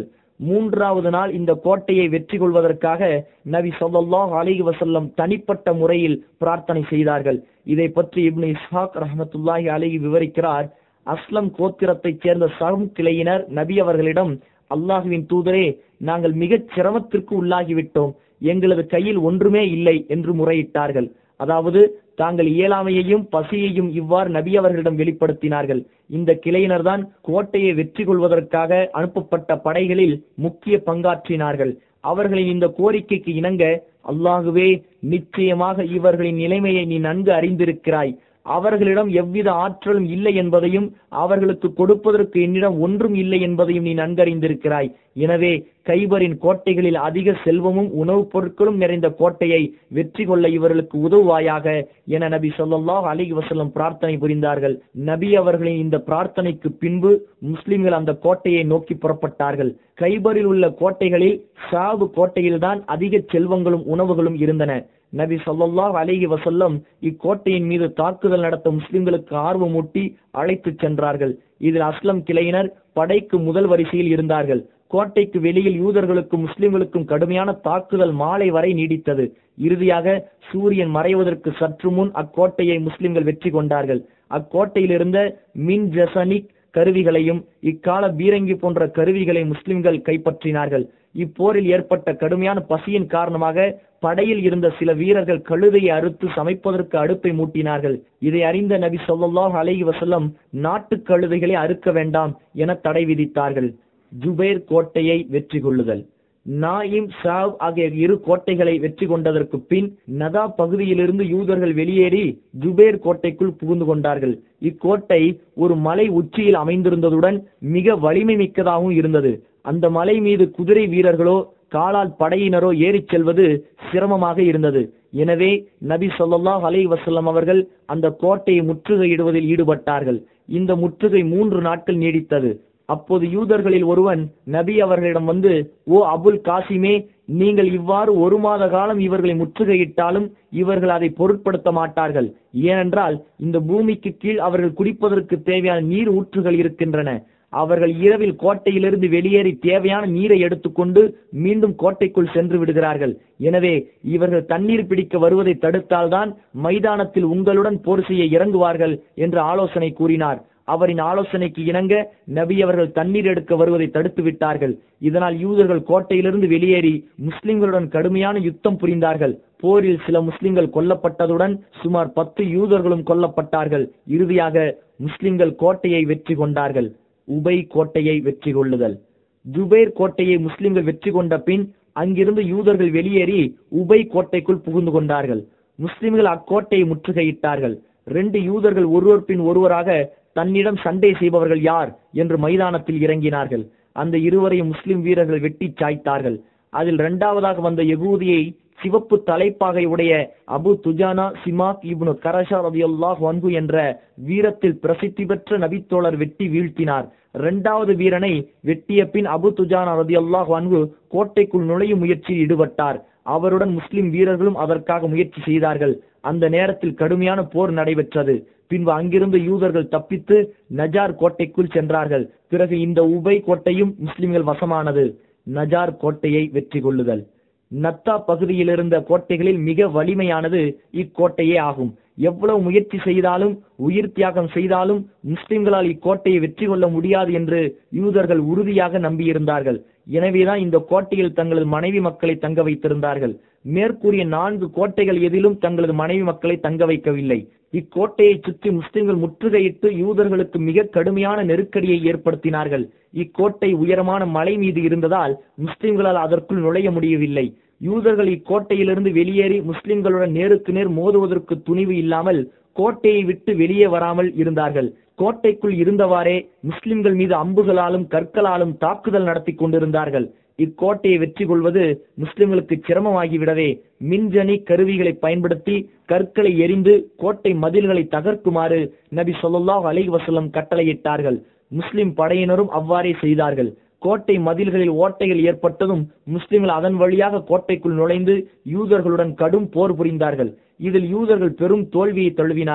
[SPEAKER 1] மூன்றாவது நாள் இந்த கோட்டையை வெற்றி கொள்வதற்காக நபி ஸல்லல்லாஹு அலைஹி வஸல்லம் தனிப்பட்ட முறையில் பிரார்த்தனை செய்தார்கள் இதை பற்றி இப்னு இஸ்ஹாக் ரஹ்மத்துல்லாஹி அலைஹி விவரிக்கிறார் அஸ்லம் கோத்திரத்தைச் சேர்ந்த சகம் கிளையினர் நபி அவர்களிடம் அல்லாஹுவின் தூதரே நாங்கள் மிகச் சிரமத்திற்கு உள்ளாகிவிட்டோம் எங்களது கையில் ஒன்றுமே இல்லை என்று முறையிட்டார்கள் அதாவது தாங்கள் இயலாமையையும் பசியையும் இவ்வாறு நபி அவர்களிடம் வெளிப்படுத்தினார்கள் இந்த கிளையினர் தான் கோட்டையை வெற்றி கொள்வதற்காக அனுப்பப்பட்ட படைகளில் முக்கிய பங்காற்றினார்கள் அவர்களின் இந்த கோரிக்கைக்கு இணங்க அல்லாகுவே நிச்சயமாக இவர்களின் நிலைமையை நீ நன்கு அறிந்திருக்கிறாய் அவர்களிடம் எவ்வித ஆற்றலும் இல்லை என்பதையும் அவர்களுக்கு கொடுப்பதற்கு என்னிடம் ஒன்றும் இல்லை என்பதையும் நீ நன்கறிந்திருக்கிறாய் எனவே கைபரின் கோட்டைகளில் அதிக செல்வமும் உணவுப் பொருட்களும் நிறைந்த கோட்டையை வெற்றி கொள்ள இவர்களுக்கு உதவுவாயாக என நபி ஸல்லல்லாஹு அலைஹி வஸல்லம் பிரார்த்தனை புரிந்தார்கள் நபி அவர்களின் இந்த பிரார்த்தனைக்கு பின்பு முஸ்லிம்கள் அந்த கோட்டையை நோக்கி புறப்பட்டார்கள் கைபரில் உள்ள கோட்டைகளில் சாபு கோட்டையில்தான் அதிக செல்வங்களும் உணவுகளும் இருந்தன நபி ஸல்லல்லாஹு அலைஹி வஸல்லம் இக்கோட்டையின் மீது தாக்குதல் நடத்த முஸ்லிம்களுக்கு ஆர்வமூட்டி அழைத்துச் சென்றார்கள் இதில் அஸ்லம் கிளையினர் படைக்கு முதல் வரிசையில் இருந்தார்கள் கோட்டைக்கு வெளியில் யூதர்களுக்கும் முஸ்லிம்களுக்கும் கடுமையான தாக்குதல் மாலை வரை நீடித்தது இறுதியாக சூரியன் மறைவதற்கு சற்று முன் அக்கோட்டையை முஸ்லிம்கள் வெற்றி கொண்டார்கள் அக்கோட்டையில் இருந்த மின் ஜசனிக் கருவிகளையும் இக்கால பீரங்கி போன்ற கருவிகளை முஸ்லிம்கள் கைப்பற்றினார்கள் இப்போரில் ஏற்பட்ட கடுமையான பசியின் காரணமாக படையில் இருந்த சில வீரர்கள் கழுதையை அறுத்து சமைப்பதற்கு அடுப்பை மூட்டினார்கள் இதை அறிந்த நபி ஸல்லல்லாஹு அலைஹி வஸல்லம் நாட்டு கழுதைகளை அறுக்க வேண்டாம் என தடை விதித்தார்கள் ஜுபைர் கோட்டையை வெற்றி கொள்ளுதல் நாயிம் சாவ் ஆகிய இரு கோட்டைகளை வெற்றி கொண்டதற்கு பின் நதா பகுதியிலிருந்து யூதர்கள் வெளியேறி ஜுபேர் கோட்டைக்குள் புகுந்து கொண்டார்கள் இக்கோட்டை ஒரு மலை உச்சியில் அமைந்திருந்ததுடன் மிக வலிமை மிக்கதாகவும் இருந்தது அந்த மலை மீது குதிரை வீரர்களோ காலால் படையினரோ ஏறிச் செல்வது சிரமமாக இருந்தது எனவே நபி ஸல்லல்லாஹு அலைஹி வஸல்லம் அவர்கள் அந்த கோட்டையை முற்றுகையிடுவதில் ஈடுபட்டார்கள் இந்த முற்றுகை மூன்று நாட்கள் நீடித்தது அப்போது யூதர்களில் ஒருவன் நபி அவர்களிடம் வந்து ஓ அபுல் காசிமே நீங்கள் இவ்வாறு ஒரு மாத காலம் இவர்களை முற்றுகையிட்டாலும் இவர்கள் அதை பொருட்படுத்த மாட்டார்கள் ஏனென்றால் இந்த பூமிக்கு கீழ் அவர்கள் குடிப்பதற்கு தேவையான நீர் ஊற்றுகள் இருக்கின்றன அவர்கள் இரவில் கோட்டையிலிருந்து வெளியேறி தேவையான நீரை எடுத்துக்கொண்டு மீண்டும் கோட்டைக்குள் சென்று விடுகிறார்கள் எனவே இவர்கள் தண்ணீர் பிடிக்க வருவதை தடுத்தால்தான் மைதானத்தில் உங்களுடன் போர் செய்ய இறங்குவார்கள் என்று ஆலோசனை கூறினார் அவரின் ஆலோசனைக்கு இணங்க நபி அவர்கள் தண்ணீர் எடுக்க வருவதை தடுத்து விட்டார்கள் இதனால் யூதர்கள் கோட்டையிலிருந்து வெளியேறி முஸ்லிம்களுடன் கடுமையான யுத்தம் புரிந்தார்கள் போரில் சில முஸ்லிம்கள் கொல்லப்பட்டதுடன் சுமார் பத்து யூதர்களும் கொல்லப்பட்டார்கள் இறுதியாக முஸ்லிம்கள் கோட்டையை வெற்றி கொண்டார்கள் உபை கோட்டையை வெற்றி கொள்ளுதல் ஜுபைர் கோட்டையை முஸ்லிம்கள் வெற்றி கொண்ட பின் அங்கிருந்து யூதர்கள் வெளியேறி உபை கோட்டைக்குள் புகுந்து கொண்டார்கள் முஸ்லிம்கள் அக்கோட்டையை முற்றுகையிட்டார்கள் ரெண்டு யூதர்கள் ஒருவர் பின் ஒருவராக தன்னிடம் சண்டை செய்பவர்கள் யார் என்று மைதானத்தில் இறங்கினார்கள் அந்த இருவரையும் முஸ்லிம் வீரர்கள் வெட்டி சாய்த்தார்கள் அதில் இரண்டாவதாக வந்த யகூதியை சிவப்பு தலைப்பாகை உடைய அபு துஜானா சிமாக் இப்னு கரஷா ரதியுல்லாஹ் வன்கு என்ற வீரத்தில் பிரசித்தி பெற்ற நபித்தோழர் வெட்டி வீழ்த்தினார் இரண்டாவது வீரனை வெட்டிய பின் அபு துஜானா ரதியுல்லாஹ் வன்கு கோட்டைக்குள் நுழையும் முயற்சியில் ஈடுபட்டார் அவருடன் முஸ்லிம் வீரர்களும் அதற்காக முயற்சி செய்தார்கள் அந்த நேரத்தில் கடுமையான போர் நடைபெற்றது பின்பு அங்கிருந்து யூதர்கள் தப்பித்து நஜார் கோட்டைக்குள் சென்றார்கள் பிறகு இந்த உபை கோட்டையும் முஸ்லிம்கள் வசமானது நஜார் கோட்டையை வெற்றி கொள்ளுதல் நத்தா பகுதியில் இருந்த கோட்டைகளில் மிக வலிமையானது இக்கோட்டையே ஆகும் எவ்வளவு முயற்சி செய்தாலும் உயிர் தியாகம் செய்தாலும் முஸ்லிம்களால் இக்கோட்டையை வெற்றி கொள்ள முடியாது என்று யூதர்கள் உறுதியாக நம்பியிருந்தார்கள் எனவேதான் இந்த கோட்டையில் தங்களது மனைவி மக்களை தங்க வைத்திருந்தார்கள் மேற்கூறிய நான்கு கோட்டைகள் எதிலும் தங்களது மனைவி மக்களை தங்க வைக்கவில்லை இக்கோட்டையை சுற்றி முஸ்லிம்கள் முற்றுகையிட்டு யூதர்களுக்கு மிக கடுமையான நெருக்கடியை ஏற்படுத்தினார்கள் இக்கோட்டை உயரமான மலை மீது இருந்ததால் முஸ்லிம்களால் அதற்குள் நுழைய முடியவில்லை யூதர்கள் இக்கோட்டையிலிருந்து வெளியேறி முஸ்லிம்களுடன் நேருக்கு நேர் மோதுவதற்கு துணிவு இல்லாமல் கோட்டையை விட்டு வெளியே வராமல் இருந்தார்கள் கோட்டைக்குள் இருந்தவாறே முஸ்லிம்கள் மீது அம்புகளாலும் கற்களாலும் தாக்குதல் நடத்தி கொண்டிருந்தார்கள் இக்கோட்டையை வெற்றி கொள்வது முஸ்லிம்களுக்கு சிரமமாகிவிடவே மின்ஜனி கருவிகளை பயன்படுத்தி கற்களை எரிந்து கோட்டை மதில்களை தகர்க்குமாறு நபி ஸல்லல்லாஹு அலைஹி வஸல்லம் கட்டளையிட்டார்கள் முஸ்லிம் படையினரும் அவ்வாறே செய்தார்கள் கோட்டை மதில்களில் ஓட்டைகள் ஏற்பட்டதும் முஸ்லிம்கள் அதன் வழியாக கோட்டைக்குள் நுழைந்து யூதர்களுடன் கடும் போர் புரிந்தார்கள் இதில் யூதர்கள் பெரும் தோல்வியை தழுவினார்கள்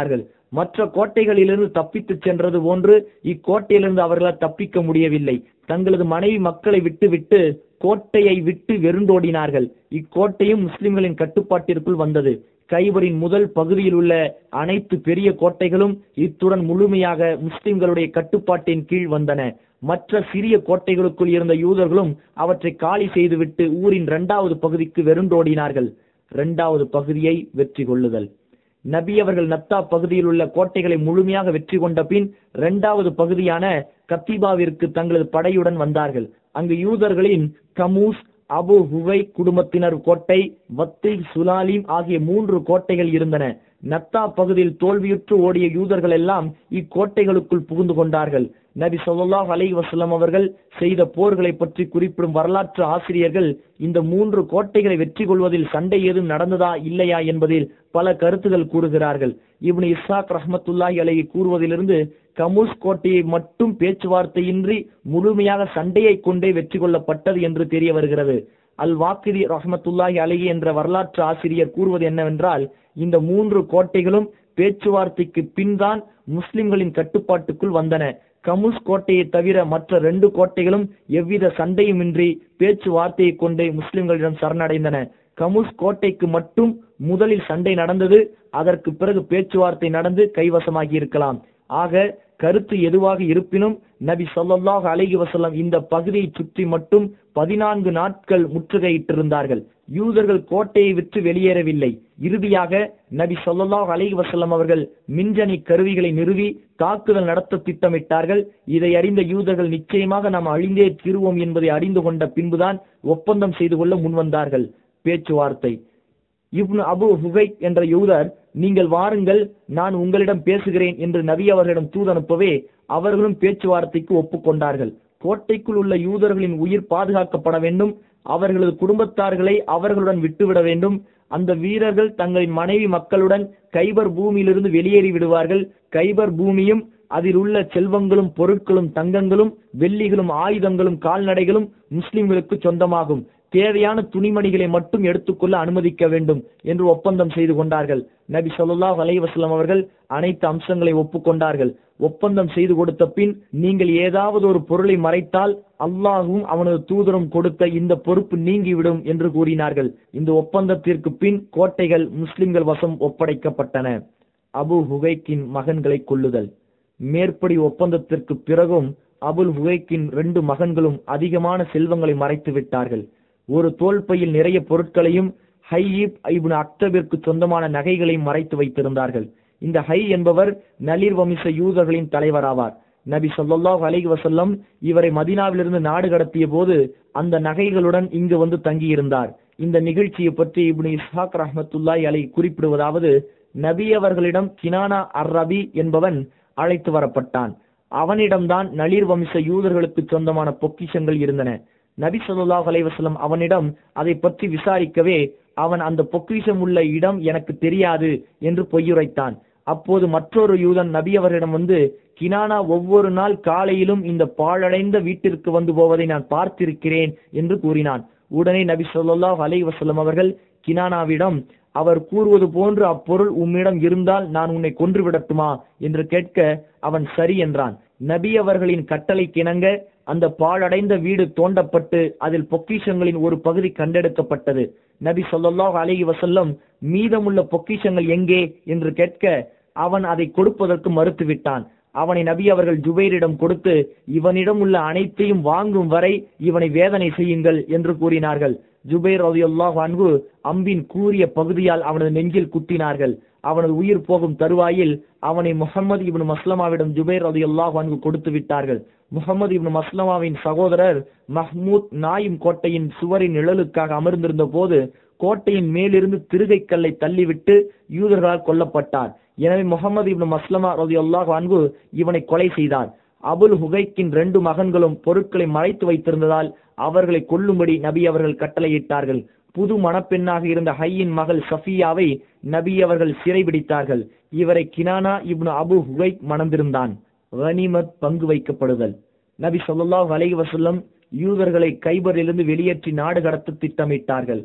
[SPEAKER 1] மற்ற கோட்டைகளிலிருந்து தப்பித்துச் சென்றது போன்று இக்கோட்டையிலிருந்து அவர்களால் தப்பிக்க முடியவில்லை தங்களது மனைவி மக்களை விட்டுவிட்டு கோட்டையை விட்டு வெறுந்தோடினார்கள் இக்கோட்டையும் முஸ்லிம்களின் கட்டுப்பாட்டிற்குள் வந்தது கைபரின் முதல் பகுதியில் உள்ள அனைத்து பெரிய கோட்டைகளும் இத்துடன் முழுமையாக முஸ்லிம்களுடைய கட்டுப்பாட்டின் கீழ் வந்தன மற்ற சிறிய கோட்டைகளுக்குள் இருந்த யூதர்களும் அவற்றை காலி செய்துவிட்டு ஊரின் இரண்டாவது பகுதிக்கு வெறுந்தோடினார்கள் இரண்டாவது பகுதியை வெற்றி கொள்ளுதல் நபி அவர்கள் நத்தா பகுதியில் உள்ள கோட்டைகளை முழுமையாக வெற்றி கொண்ட பின் இரண்டாவது பகுதியான கத்திபாவிற்கு தங்களது படையுடன் வந்தார்கள் அங்கு யூதர்களின் கமூஸ் அபு ஹுவை குடும்பத்தினர் கோட்டை வத்தி சுலாலிம் ஆகிய மூன்று கோட்டைகள் இருந்தன நத்தா பகுதியில் தோல்வியுற்று ஓடிய யூதர்கள் எல்லாம் இக்கோட்டைகளுக்குள் புகுந்து கொண்டார்கள் நபி சொல்லாஹ் அலை வசல்லம் அவர்கள் செய்த போர்களை பற்றி குறிப்பிடும் வரலாற்று ஆசிரியர்கள் இந்த மூன்று கோட்டைகளை வெற்றி கொள்வதில் சண்டை ஏதும் நடந்ததா இல்லையா என்பதில் பல கருத்துகள் கூறுகிறார்கள் இப்னு இஸ்ஹாக் ரஹமத்துல்லாஹி அலையை கூறுவதிலிருந்து கமூஸ் கோட்டையை மட்டும் பேச்சுவார்த்தையின்றி முழுமையாக சண்டையை கொண்டே வெற்றி கொள்ளப்பட்டது என்று தெரிய வருகிறது அல் வாக்கிரி ரஹமத்துல்லாஹி அலைஹி என்ற வரலாற்று ஆசிரியர் கூறுவது என்னவென்றால் இந்த மூன்று கோட்டைகளும் பேச்சுவார்த்தைக்கு பின்தான் முஸ்லிம்களின் கட்டுப்பாட்டுக்குள் வந்தன கமுஸ் கோட்டையை தவிர மற்ற ரெண்டு கோட்டைகளும் எவ்வித சண்டையுமின்றி பேச்சுவார்த்தையை கொண்டே முஸ்லிம்களிடம் சரணடைந்தன கமுஸ் கோட்டைக்கு மட்டும் முதலில் சண்டை நடந்தது அதற்கு பிறகு பேச்சுவார்த்தை நடந்து கைவசமாகி இருக்கலாம் ஆக கருத்து எதுவாக இருப்பினும் நபி ஸல்லல்லாஹு அலைஹி வஸல்லம் இந்த பகுதியை சுற்றி மட்டும் பதினான்கு நாட்கள் முற்றுகையிட்டிருந்தார்கள் யூதர்கள் கோட்டையை விட்டு வெளியேறவில்லை இறுதியாக நபி ஸல்லல்லாஹு அலைஹி வஸல்லம் அவர்கள் மின்ஜனி கருவிகளை நிறுவி தாக்குதல் நடத்த திட்டமிட்டார்கள் இதை அறிந்த யூதர்கள் நிச்சயமாக நாம் அழிந்தே தீருவோம் என்பதை அறிந்து கொண்ட பின்புதான் ஒப்பந்தம் செய்து கொள்ள முன்வந்தார்கள் பேச்சுவார்த்தை இப்னு அபு ஹுகை என்ற யூதர் நீங்கள் வாருங்கள் நான் உங்களிடம் பேசுகிறேன் என்று நபி அவர்களிடம் தூது அனுப்பவே அவர்களும் பேச்சுவார்த்தைக்கு ஒப்புக்கொண்டார்கள் கோட்டைக்குள் உள்ள யூதர்களின் உயிர் பாதுகாக்கப்பட வேண்டும் அவர்களது குடும்பத்தார்களை அவர்களுடன் விட்டுவிட வேண்டும் அந்த வீரர்கள் தங்களின் மனைவி மக்களுடன் கைபர் பூமியிலிருந்து வெளியேறி விடுவார்கள் கைபர் பூமியும் அதில் உள்ள செல்வங்களும் பொருட்களும் தங்கங்களும் வெள்ளிகளும் ஆயுதங்களும் கால்நடைகளும் முஸ்லிம்களுக்கு சொந்தமாகும் தேவையான துணிமணிகளை மட்டும் எடுத்துக்கொள்ள அனுமதிக்க வேண்டும் என்று ஒப்பந்தம் செய்து கொண்டார்கள் நபி ஸல்லல்லாஹு அலைஹி வஸல்லம் அவர்கள் அனைத்து அம்சங்களை ஒப்புக்கொண்டார்கள் ஒப்பந்தம் செய்து கொடுத்த பின் நீங்கள் ஏதாவது ஒரு பொருளை மறைத்தால் அல்லாஹும் அவனது தூதரும் கொடுத்த இந்த பொறுப்பு நீங்கிவிடும் என்று கூறினார்கள் இந்த ஒப்பந்தத்திற்கு பின் கோட்டைகள் முஸ்லிம்கள் வசம் ஒப்படைக்கப்பட்டன அபு ஹுகைக்கின் மகன்களை கொள்ளுதல் மேற்படி ஒப்பந்தத்திற்கு பிறகும் அபுல் ஹுகைக்கின் ரெண்டு மகன்களும் அதிகமான செல்வங்களை மறைத்து விட்டார்கள் ஒரு தோல்பையில் நிறைய பொருட்களையும் ஹையிப் ஐபுன் அக்தபிற்கு சொந்தமான நகைகளையும் மறைத்து வைத்திருந்தார்கள் இந்த ஹை என்பவர் நளிர் வம்ச யூதர்களின் தலைவராவார் நபி ஸல்லல்லாஹு அலைஹி வஸல்லம் இவரை மதீனாவிலிருந்து நாடு கடத்திய போது அந்த நகைகளுடன் இங்கு வந்து தங்கியிருந்தார் இந்த நிகழ்ச்சியை பற்றி இப்னு இஸ்ஹாக் ரஹ்மத்துல்லாஹி அலை குறிப்பிடுவதாவது நபி அவர்களிடம் கினானா அர் ரபி என்பவன் அழைத்து வரப்பட்டான் அவனிடம்தான் நளிர் வம்ச யூதர்களுக்கு சொந்தமான பொக்கிஷங்கள் இருந்தன நபி ஸல்லல்லாஹு அலைஹி வஸல்லம் அவனிடம் அதை பற்றி விசாரிக்கவே அவன் அந்த பொக்கிஷம் உள்ள இடம் எனக்கு தெரியாது என்று பொய்யுரைத்தான் அப்போது மற்றொரு யூதன் நபி அவரிடம் வந்து கினானா ஒவ்வொரு நாள் காலையிலும் இந்த பாழடைந்த வீட்டிற்கு வந்து போவதை நான் பார்த்திருக்கிறேன் என்று கூறினான் உடனே நபி ஸல்லல்லாஹு அலைஹி வஸல்லம் அவர்கள் கினானாவிடம் அவர் கூறுவது போன்று அப்பொருள் உம்மிடம் இருந்தால் நான் உன்னை கொன்று விடட்டுமா என்று கேட்க அவன் சரி என்றான் நபி அவர்களின் கட்டளை கிணங்க அந்த பாழடைந்த வீடு தோண்டப்பட்டு அதில் பொக்கிஷங்களின் ஒரு பகுதி கண்டெடுக்கப்பட்டது நபி ஸல்லல்லாஹு அலைஹி வஸல்லம் மீதமுள்ள பொக்கிஷங்கள் எங்கே என்று கேட்க அவன் அதை கொடுப்பதற்கு மறுத்துவிட்டான் அவனை நபி அவர்கள் ஜுபைரிடம் கொடுத்து இவனிடம் உள்ள அனைத்தையும் வாங்கும் வரை இவனை வேதனை செய்யுங்கள் என்று கூறினார்கள் ஜுபைர் ரலியல்லாஹு அன்ஹு அம்பின் கூறிய பகுதியால் அவனது நெஞ்சில் குத்தினார்கள் அவனது உயிர் போகும் தருவாயில் அவனை முகமது இப்னு மஸ்லமாவிடம் ஜுபைர் ரலியல்லாஹு அன்ஹு கொடுத்து விட்டார்கள் முகமது இப்னு மஸ்லமாவின் சகோதரர் மஹ்மூத் நாயும் கோட்டையின் சுவரின் நிழலுக்காக அமர்ந்திருந்த போது கோட்டையின் மேலிருந்து திருகை கல்லை தள்ளிவிட்டு யூதர்களால் கொல்லப்பட்டார் எனவே முகமது இப்னு மஸ்லமா ரலியல்லாஹு அன்ஹு இவனை கொலை செய்தார் அபுல் ஹுகைக்கின் ரெண்டு மகன்களும் பொருட்களை மறைத்து வைத்திருந்ததால் அவர்களை கொல்லும்படி நபி அவர்கள் கட்டளையிட்டார்கள் புது மணப்பெண்ணாக இருந்த ஹையின் மகள் சஃபியாவை நபி அவர்கள் சிறைபிடித்தார்கள் இவரை கினானா இப்னு அபு ஹுகைக் மணந்திருந்தான் கனிமத் பங்கு வைக்கப்படுதல் நபி ஸல்லல்லாஹு அலைஹி வஸல்லம் யூதர்களை கைபரிலிருந்து வெளியேற்றி நாடு கடத்த திட்டமிட்டார்கள்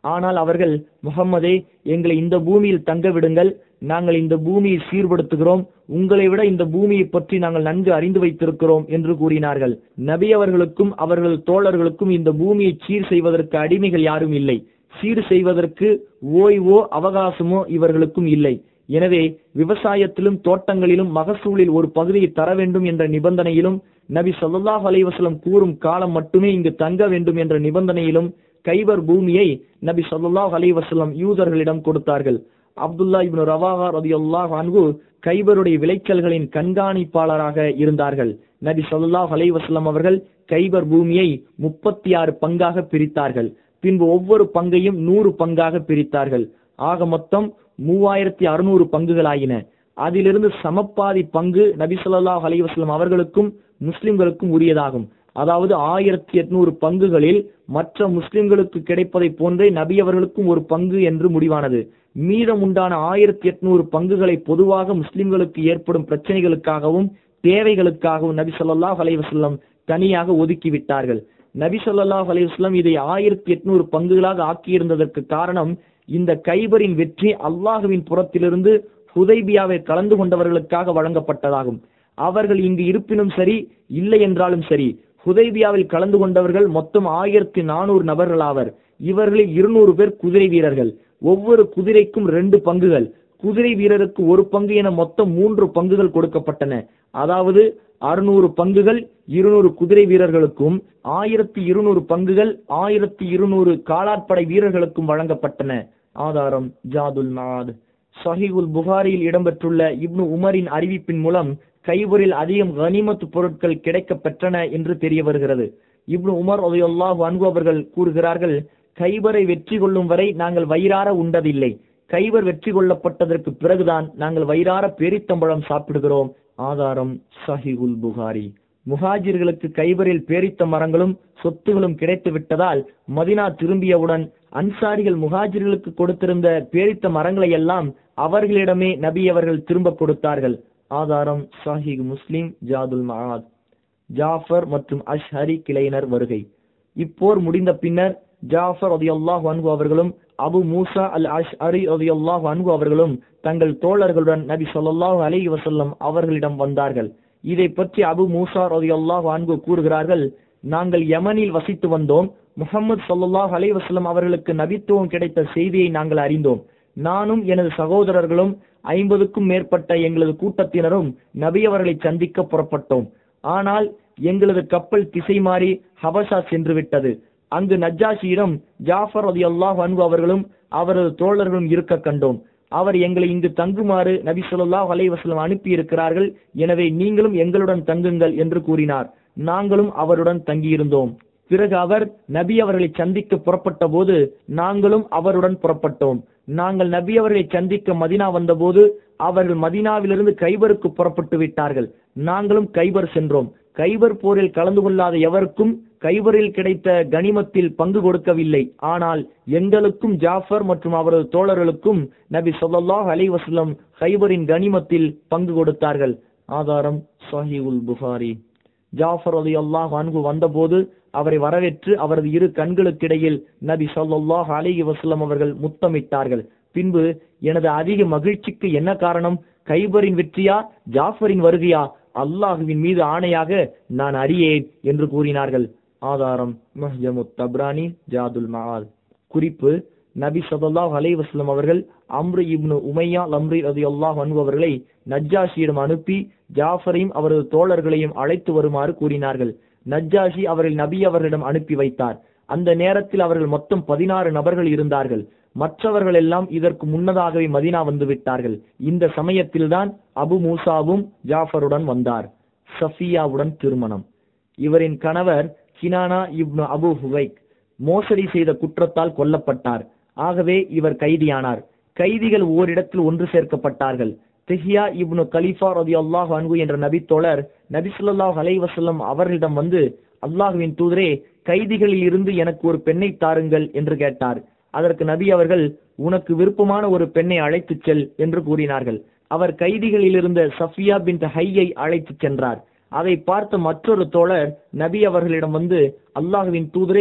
[SPEAKER 1] ஆனால் அவர்கள் முகம்மதே எங்களை இந்த பூமியில் தங்க விடுங்கள் நாங்கள் இந்த பூமியை சீர்படுத்துகிறோம் உங்களை விட இந்த பூமியை பற்றி நாங்கள் நன்கு அறிந்து வைத்திருக்கிறோம் என்று கூறினார்கள் நபி அவர்களுக்கும் அவர்கள் தோழர்களுக்கும் இந்த பூமியை சீர் செய்வதற்கு அடிமைகள் யாரும் இல்லை சீர் செய்வதற்கு ஓய்வோ அவகாசமோ இவர்களுக்கும் இல்லை எனவே விவசாயத்திலும் தோட்டங்களிலும் மகசூலில் ஒரு பகுதியை தர வேண்டும் என்ற நிபந்தனையிலும் நபி ஸல்லல்லாஹு அலைஹி வஸல்லம் கூறும் காலம் மட்டுமே இங்கு தங்க வேண்டும் என்ற நிபந்தனையிலும் கைபர் பூமியை நபி ஸல்லல்லாஹு அலைஹி வஸல்லம் யூதர்களிடம் கொடுத்தார்கள் அப்துல்லா இப்னு ரவாஹா ரலியல்லாஹு அன்ஹு கைபருடைய விளைச்சல்களின் கண்காணிப்பாளராக இருந்தார்கள் நபி ஸல்லல்லாஹு அலைஹி வஸல்லம் அவர்கள் கைபர் பூமியை முப்பத்தி ஆறு பங்காக பிரித்தார்கள் பின்பு ஒவ்வொரு பங்கையும் நூறு பங்காக பிரித்தார்கள் ஆக மொத்தம் மூவாயிரத்தி அறுநூறு பங்குகளாயின அதிலிருந்து சமப்பாதி பங்கு நபி ஸல்லல்லாஹு அலைஹி வஸல்லம் அவர்களுக்கும் முஸ்லிம்களுக்கும் உரியதாகும் அதாவது ஆயிரத்தி எட்நூறு பங்குகளில் மற்ற முஸ்லிம்களுக்கு கிடைப்பதை போன்றே நபி அவர்களுக்கும் ஒரு பங்கு என்று முடிவானது மீதம் உண்டான ஆயிரத்தி எட்நூறு பங்குகளை பொதுவாக முஸ்லிம்களுக்கு ஏற்படும் பிரச்சனைகளுக்காகவும் தேவைகளுக்காகவும் நபி ஸல்லல்லாஹு அலைஹி வஸல்லம் தனியாக ஒதுக்கி விட்டார்கள் நபி ஸல்லல்லாஹு அலைஹி வஸல்லம் இதை ஆயிரத்தி எட்நூறு பங்குகளாக ஆக்கியிருந்ததற்கு காரணம் இந்த கைபரின் வெற்றி அல்லாஹுவின் புறத்திலிருந்து ஹுதைபியாவை கலந்து கொண்டவர்களுக்காக வழங்கப்பட்டதாகும் அவர்கள் இங்கு இருப்பினும் சரி இல்லை என்றாலும் சரி ஹுதைபியாவில் கலந்து கொண்டவர்கள் மொத்தம் ஆயிரத்தி நானூறு நபர்கள் ஆவர் இவர்களில் இருநூறு பேர் குதிரை வீரர்கள் ஒவ்வொரு குதிரைக்கும் ரெண்டு பங்குகள் குதிரை வீரருக்கு ஒரு பங்கு என மொத்தம் மூன்று பங்குகள் கொடுக்கப்பட்டன அதாவது அறுநூறு பங்குகள் இருநூறு குதிரை வீரர்களுக்கும் ஆயிரத்தி இருநூறு பங்குகள் ஆயிரத்தி இருநூறு காலாட்படை வீரர்களுக்கும் வழங்கப்பட்டன ஆதாரம் ஜாதுல் மாத் சஹிகுல் புகாரியில் இடம்பெற்றுள்ள இப்னு உமரின் அறிவிப்பின் மூலம் கைபரில் அதிகம் கனிமத்து பொருட்கள் கிடைக்க பெற்றன என்று தெரிய வருகிறது இப்னு உமர் அதையொல்லாஹ் அன்பு அவர்கள் கூறுகிறார்கள் கைபரை வெற்றி கொள்ளும் வரை நாங்கள் வயிறார உண்டதில்லை கைவர் வெற்றி கொள்ளப்பட்டதற்கு பிறகுதான் நாங்கள் வயிறார பேரித்தம்பழம் சாப்பிடுகிறோம் ஆதாரம் சஹிகுல் புகாரி முஹாஜிர்களுக்கு கைபரில் பேரித்த மரங்களும் சொத்துகளும் கிடைத்து விட்டதால் மதினா திரும்பியவுடன் அன்சாரிகள் முஹாஜிர்களுக்கு கொடுத்திருந்த பேரித்த மரங்களை எல்லாம் அவர்களிடமே நபி அவர்கள் திரும்ப கொடுத்தார்கள் ஆதாரம் சாஹிக் முஸ்லிம் ஜாதுல் மஆத் ஜாஃபர் மற்றும் அஷ்ஹரி கிளையினர் வருகை இப்போர் முடிந்த பின்னர் ஜாஃபர் ரதியல்லாஹு அன்ஹு அவர்களும் அபு மூசா அல் அஷ்அரி ரதியல்லாஹு அன்ஹு அவர்களும் தங்கள் தோழர்களுடன் நபி ஸல்லல்லாஹு அலைஹி வஸல்லம் அவர்களிடம் வந்தார்கள் இதை பற்றி அபு மூசா ரதியல்லாஹு அன்ஹு கூறுகிறார்கள் நாங்கள் யமனில் வசித்து வந்தோம் முஹம்மது ஸல்லல்லாஹு அலைஹி வஸல்லம் அவர்களுக்கு நபித்துவம் கிடைத்த செய்தியை நாங்கள் அறிந்தோம் நானும் எனது சகோதரர்களும் ஐம்பதுக்கும் மேற்பட்ட எங்களது கூட்டத்தினரும் நபி அவர்களை சந்திக்க புறப்பட்டோம் ஆனால் எங்களது கப்பல் திசை மாறி ஹபஷா சென்று விட்டது அங்கு நஜ்ஜாஷியிடம் ஜாஃபர் ரதி அல்லாஹ் அன்பு அவர்களும் அவரது தோழர்களும் இருக்க கண்டோம் அவர் எங்களை இங்கு தங்குமாறு நபி ஸல்லல்லாஹு அலைஹி வஸல்லம் அனுப்பி இருக்கிறார்கள் எனவே நீங்களும் எங்களுடன் தங்குங்கள் என்று கூறினார் நாங்களும் அவருடன் தங்கியிருந்தோம் பிறகு அவர் நபி அவர்களை சந்திக்க புறப்பட்ட போது நாங்களும் அவருடன் புறப்பட்டோம் நாங்கள் நபி அவர்களை சந்திக்க மதினா வந்தபோது அவர்கள் மதினாவிலிருந்து கைபருக்கு புறப்பட்டு விட்டார்கள் நாங்களும் கைபர் சென்றோம் கைபர் போரில் கலந்து கொள்ளாத எவருக்கும் கைபரில் கிடைத்த கனிமத்தில் பங்கு கொடுக்கவில்லை ஆனால் எங்களுக்கும் ஜாஃபர் மற்றும் அவரது தோழர்களுக்கும் நபி ஸல்லல்லாஹு அலைஹி வஸல்லம் கைபரின் கனிமத்தில் பங்கு கொடுத்தார்கள் ஆதாரம் சஹீஹுல் புகாரி ஜாஃபர் ரலியல்லாஹு அன்ஹு வந்தபோது அவரை வரவேற்று அவரது இரு கண்களுக்கிடையில் நபி ஸல்லல்லாஹு அலைஹி வஸல்லம் அவர்கள் முத்தமிட்டார்கள் பின்பு எனது அதிக மகிழ்ச்சிக்கு என்ன காரணம் கைபரின் வெற்றியா ஜாஃபரின் வருகையா அல்லாஹுவின் மீது ஆணையாக நான் அறியேன் என்று கூறினார்கள் ஆதாரம் மஹ்ஜமுத் தப்ரானி ஜாதுல் மஆத் குறிப்பு நபி ஸல்லல்லாஹு அலைஹி வஸல்லம் அவர்கள் அம்ரு இப்னு உமையா லம்ரி ரலியல்லாஹு அன்ஹு அவர்களை நஜ்ஜாஷியிடம் அனுப்பி ஜாஃபரையும் அவரது தோழர்களையும் அழைத்து வருமாறு கூறினார்கள் நஜ்ஜாஷி அவர்கள் நபி அவர்களிடம் அனுப்பி வைத்தார் அந்த நேரத்தில் அவர்கள் மொத்தம் பதினாறு நபர்கள் இருந்தார்கள் மற்றவர்கள் எல்லாம் இதற்கு முன்னதாகவே மதினா வந்து விட்டார்கள் இந்த சமயத்தில்தான் அபு மூசாவும் ஜாஃபருடன் வந்தார் சஃபியாவுடன் திருமணம் இவரின் கணவர் கினானா இப்னு அபு ஹுவைக் மோசடி செய்த குற்றத்தால் கொல்லப்பட்டார் ஆகவே இவர் கைதியானார் கைதிகள் ஓரிடத்தில் ஒன்று சேர்க்கப்பட்டார்கள் தெஹியா இப்னு கலிஃபா ரதி அல்லாஹ் அன்கு என்ற நபித்தோழர் நபி ஸல்லல்லாஹு அலைஹி வஸல்லம் அவர்களிடம் வந்து அல்லாஹுவின் தூதரே கைதிகளில் இருந்து எனக்கு ஒரு பெண்ணை தாருங்கள் என்று கேட்டார் அதற்கு நபி அவர்கள் உனக்கு விருப்பமான ஒரு பெண்ணை அழைத்துச் செல் என்று கூறினார்கள் அவர் கைதிகளில் இருந்த சஃபியா பின் ஹையை அழைத்துச் சென்றார் அதை பார்த்த மற்றொரு தோழர் நபி அவர்களிடம் வந்து அல்லாஹுவின் தூதரே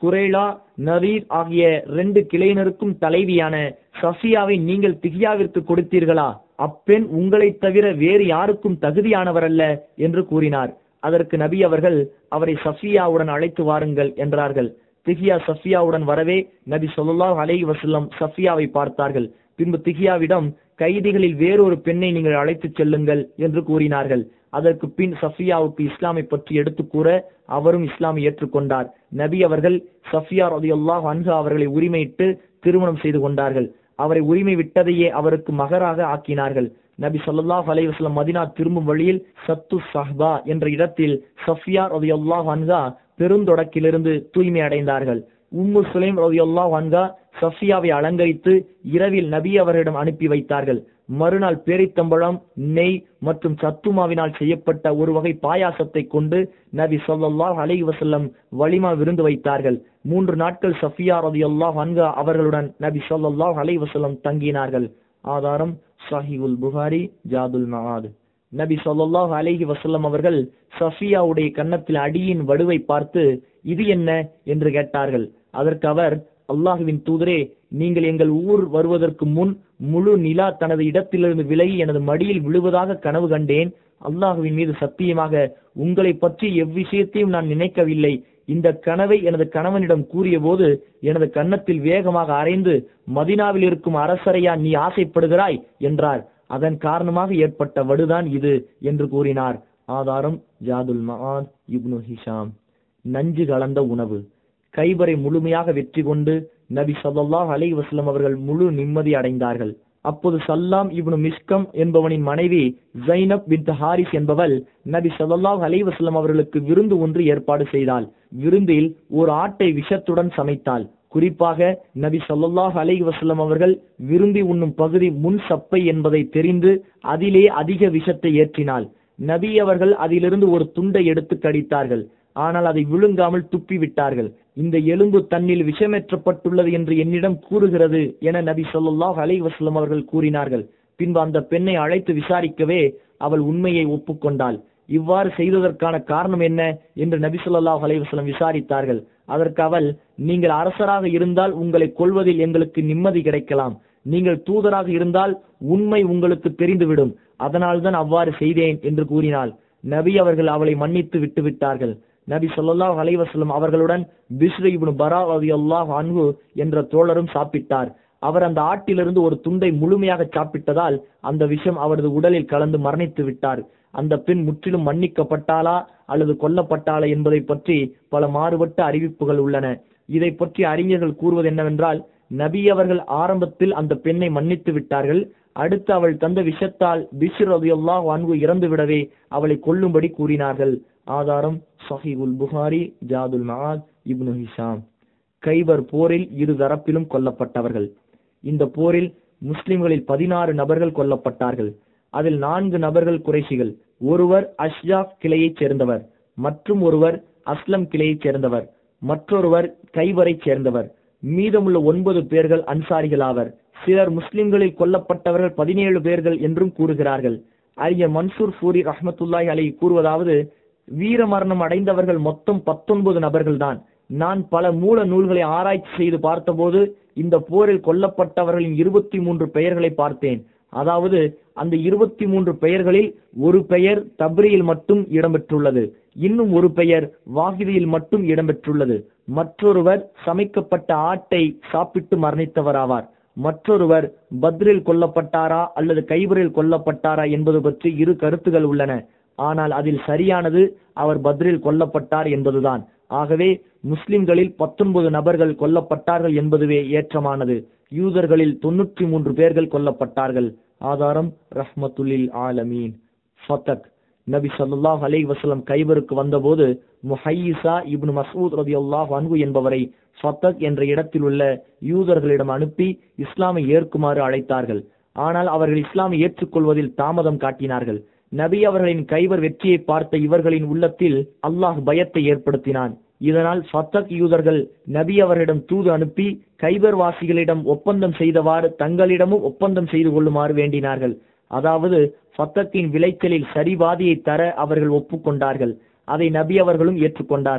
[SPEAKER 1] குரேலா நரீர் ஆகிய ரெண்டு கிளையினருக்கும் தலைவியான சஃபியாவை நீங்கள் திஹியாவிற்கு கொடுத்தீர்களா அப்பெண் உங்களைத் தவிர வேறு யாருக்கும் தகுதியானவர் அல்ல என்று கூறினார் அதற்கு நபி அவர்கள் அவரை சஃபியாவுடன் அழைத்து வாருங்கள் என்றார்கள் திஹியா சஃபியாவுடன் வரவே நபி ஸல்லல்லாஹு அலைஹி வஸல்லம் சஃபியாவை பார்த்தார்கள் பின்பு திஹியாவிடம் கைதிகளில் வேறொரு பெண்ணை நீங்கள் அழைத்துச் செல்லுங்கள் என்று கூறினார்கள் அதற்கு பின் சஃபியாவுக்கு இஸ்லாமை பற்றி எடுத்து கூற அவரும் இஸ்லாமை ஏற்றுக்கொண்டார் நபி அவர்கள் சஃபியா ரலியல்லாஹு அன்ஹா அவர்களை உரிமையிட்டு திருமணம் செய்து கொண்டார்கள் அவரை உரிமை விட்டதையே அவருக்கு மகராக ஆக்கினார்கள் நபி ஸல்லல்லாஹு அலைஹி வஸல்லம் மதீனா திரும்பும் வழியில் சத்து சஹ்பா என்ற இடத்தில் சஃபியா ரலியல்லாஹு அன்ஹா பெருந்தொடக்கிலிருந்து தூய்மை அடைந்தார்கள் உம்மு சுலைம் ரலியல்லாஹு அன்ஹா சஃபியாவை அலங்கரித்து இரவில் நபி அவர்களிடம் அனுப்பி வைத்தார்கள் மறுநாள் பேரித்தம்பழம் நெய் மற்றும் சத்துமாவினால் செய்யப்பட்ட ஒரு வகை பாயாசத்தை கொண்டு நபி ஸல்லல்லாஹு அலைஹி வஸல்லம் வலிமா விருந்து வைத்தார்கள் மூன்று நாட்கள் சஃபியா ரலியல்லாஹு அன்ஹா அவர்களுடன் நபி ஸல்லல்லாஹு அலைஹி வஸல்லம் தங்கினார்கள் ஆதாரம் சஹீஹுல் புகாரி ஜாதுல் மஆத் நபி ஸல்லல்லாஹு அலைஹி வஸல்லம் அவர்கள் சஃபியாவுடைய கன்னத்தில் அடியின் வடுவை பார்த்து இது என்ன என்று கேட்டார்கள் அதற்கு அவர் அல்லாஹுவின் தூதரே நீங்கள் எங்கள் ஊர் வருவதற்கு முன் முழு நிலா தனது இடத்திலிருந்து விலகி எனது மடியில் விழுவதாக கனவு கண்டேன் அல்லாஹுவின் மீது சத்தியமாக உங்களை பற்றி எவ்விஷயத்தையும் நான் நினைக்கவில்லை இந்த கனவை எனது கணவனிடம் கூறிய போது எனது கன்னத்தில் வேகமாக அரைந்து மதினாவில் இருக்கும் அரசரையா நீ ஆசைப்படுகிறாய் என்றார் அதன் காரணமாக ஏற்பட்ட வடுதான் இது என்று கூறினார் ஆதாரம் ஜாதுல் மஆத் இப்னு ஹிஷாம் நஞ்சு கலந்த உணவு கைபரை முழுமையாக வெற்றி கொண்டு நபி ஸல்லல்லாஹு அலைஹி வஸல்லம் அவர்கள் முழு நிம்மதி அடைந்தார்கள் அப்போது சல்லாம் இப்னு மிஸ்கம் என்பவனின் மனைவி ஜைனப் பின் ஹாரிஸ் என்பவள் நபி ஸல்லல்லாஹு அலைஹி வஸல்லம் அவர்களுக்கு விருந்து ஒன்று ஏற்பாடு செய்தாள் விருந்தில் ஒரு ஆட்டை விஷத்துடன் சமைத்தாள் குறிப்பாக நபி ஸல்லல்லாஹு அலைஹி வஸல்லம் அவர்கள் விரும்பி உண்ணும் பகுதி முன் சப்பை என்பதை தெரிந்து அதிலே அதிக விஷத்தை ஏற்றினாள் நபி அவர்கள் அதிலிருந்து ஒரு துண்டை எடுத்து கடித்தார்கள் ஆனால் அதை விழுங்காமல் துப்பி விட்டார்கள் இந்த எலும்பு தன்னில் விஷமேற்றப்பட்டுள்ளது என்று என்னிடம் கூறுகிறது என நபி ஸல்லல்லாஹு அலைஹி வஸல்லம் அவர்கள் கூறினார்கள் பின்பு அந்த பெண்ணை அழைத்து விசாரிக்கவே அவள் உண்மையை ஒப்புக்கொண்டாள் இவ்வாறு செய்ததற்கான காரணம் என்ன என்று நபி ஸல்லல்லாஹு அலைஹி வஸல்லம் விசாரித்தார்கள் அதற்கு அவள் நீங்கள் அரசராக இருந்தால் உங்களை கொல்வதில் எங்களுக்கு நிம்மதி கிடைக்கலாம் நீங்கள் தூதராக இருந்தால் உண்மை உங்களுக்கு தெரிந்துவிடும் அதனால்தான் அவ்வாறு செய்தேன் என்று கூறினாள் நபி அவர்கள் அவளை மன்னித்து விட்டு விட்டார்கள் நபி ஸல்லல்லாஹு அலைஹி வஸல்லம் அவர்களுடன் பிஸ்ரு இப்னு பரா ரலியல்லாஹு அன்ஹு என்ற தோழரும் சாப்பிட்டார் அவர் அந்த ஆட்டிலிருந்து ஒரு துண்டை முழுமையாக சாப்பிட்டதால் அந்த விஷம் அவரது உடலில் கலந்து மரணித்து விட்டார் அந்த பெண் முற்றிலும் மன்னிக்கப்பட்டாளா அல்லது கொல்லப்பட்டாளா என்பதை பற்றி பல மாறுபட்ட அறிவிப்புகள் உள்ளன இதை பற்றி அறிஞர்கள் கூறுவது என்னவென்றால் நபி அவர்கள் ஆரம்பத்தில் அந்த பெண்ணை மன்னித்து விட்டார்கள் அடுத்து அவள் தந்த விஷத்தால் பிஷ்ர் ரலியல்லாஹு அன்ஹு இறந்து விடவே அவளை கொல்லும்படி கூறினார்கள் ஆதாரம் Sahihul Bukhari Zadul Maad Ibn Hisham Khaybar போரில் இரு தரப்பிலும் கொல்லப்பட்டவர்கள் இந்த போரில் முஸ்லிம்களில் பதினாறு நபர்கள் கொல்லப்பட்டார்கள் அதில் நான்கு நபர்கள் குறைஷிகள் ஒருவர் அஷ்ஜாப் கிளையைச் சேர்ந்தவர் மற்றும் ஒருவர் அஸ்லம் கிளையைச் சேர்ந்தவர் மற்றொருவர் கைவரைச் சேர்ந்தவர் மீதமுள்ள ஒன்பது பேர்கள் அன்சாரிகள் ஆவர் சிலர் முஸ்லிம்களில் கொல்லப்பட்டவர்கள் பதினேழு பேர்கள் என்றும் கூறுகிறார்கள் அறிஞர் மன்சூர் ஃபூரி ரஹ்மத்துல்லாஹி அலை கூறுவதாவது வீர மரணம் அடைந்தவர்கள் மொத்தம் பத்தொன்பது நபர்கள்தான் நான் பல மூல நூல்களை ஆராய்ச்சி செய்து பார்த்தபோது இந்த போரில் கொல்லப்பட்டவர்களின் இருபத்தி மூன்று பெயர்களை பார்த்தேன் அதாவது அந்த இருபத்தி மூன்று பெயர்களில் ஒரு பெயர் தப்ரியில் மட்டும் இடம்பெற்றுள்ளது இன்னும் ஒரு பெயர் வாகிதியில் மட்டும் இடம்பெற்றுள்ளது மற்றொருவர் சமைக்கப்பட்ட ஆட்டை சாப்பிட்டு மரணித்தவராவார் மற்றொருவர் பத்ரில் கொல்லப்பட்டாரா அல்லது கைபரில் கொல்லப்பட்டாரா என்பது பற்றி இரு கருத்துகள் உள்ளன ஆனால் அதில் சரியானது அவர் பத்ரில் கொல்லப்பட்டார் என்பதுதான் ஆகவே முஸ்லிம்களில் பத்தொன்பது நபர்கள் கொல்லப்பட்டார்கள் என்பதுவே ஏற்றமானது யூதர்களில் தொன்னூற்றி மூன்று பேர்கள் கொல்லப்பட்டார்கள் ஆதாரம் ரஹ்மத்துல்லில் ஆலமீன் ஃபத்தக் நபி ஸல்லல்லாஹு அலைஹி வஸல்லம் கைபருக்கு வந்தபோது முஹையிசா இப்னு மஸ்ஊத் ரலியல்லாஹு அன்ஹு என்பவரை ஃபத்தக் என்ற இடத்தில் உள்ள யூதர்களிடம் அனுப்பி இஸ்லாமை ஏற்குமாறு அழைத்தார்கள் ஆனால் அவர்கள் இஸ்லாமை ஏற்றுக்கொள்வதில் தாமதம் காட்டினார்கள் நபி அவர்களின் கைவர் வெற்றியை பார்த்த இவர்களின் உள்ளத்தில் அல்லாஹ் பயத்தை ஏற்படுத்தினான் இதனால் ஃபத்தக் யூதர்கள் நபி அவர்களிடம் தூது அனுப்பி கைபர் வாசிகளிடம் ஒப்பந்தம் செய்தவாறு தங்களிடமும் ஒப்பந்தம் செய்து கொள்ளுமாறு வேண்டினார்கள் அதாவது ஃபத்தக்கின் விளைச்சலில் சரிபாதியை தர அவர்கள் ஒப்புக்கொண்டார்கள் அதை நபி அவர்களும் ஏற்றுக்கொண்டார்கள்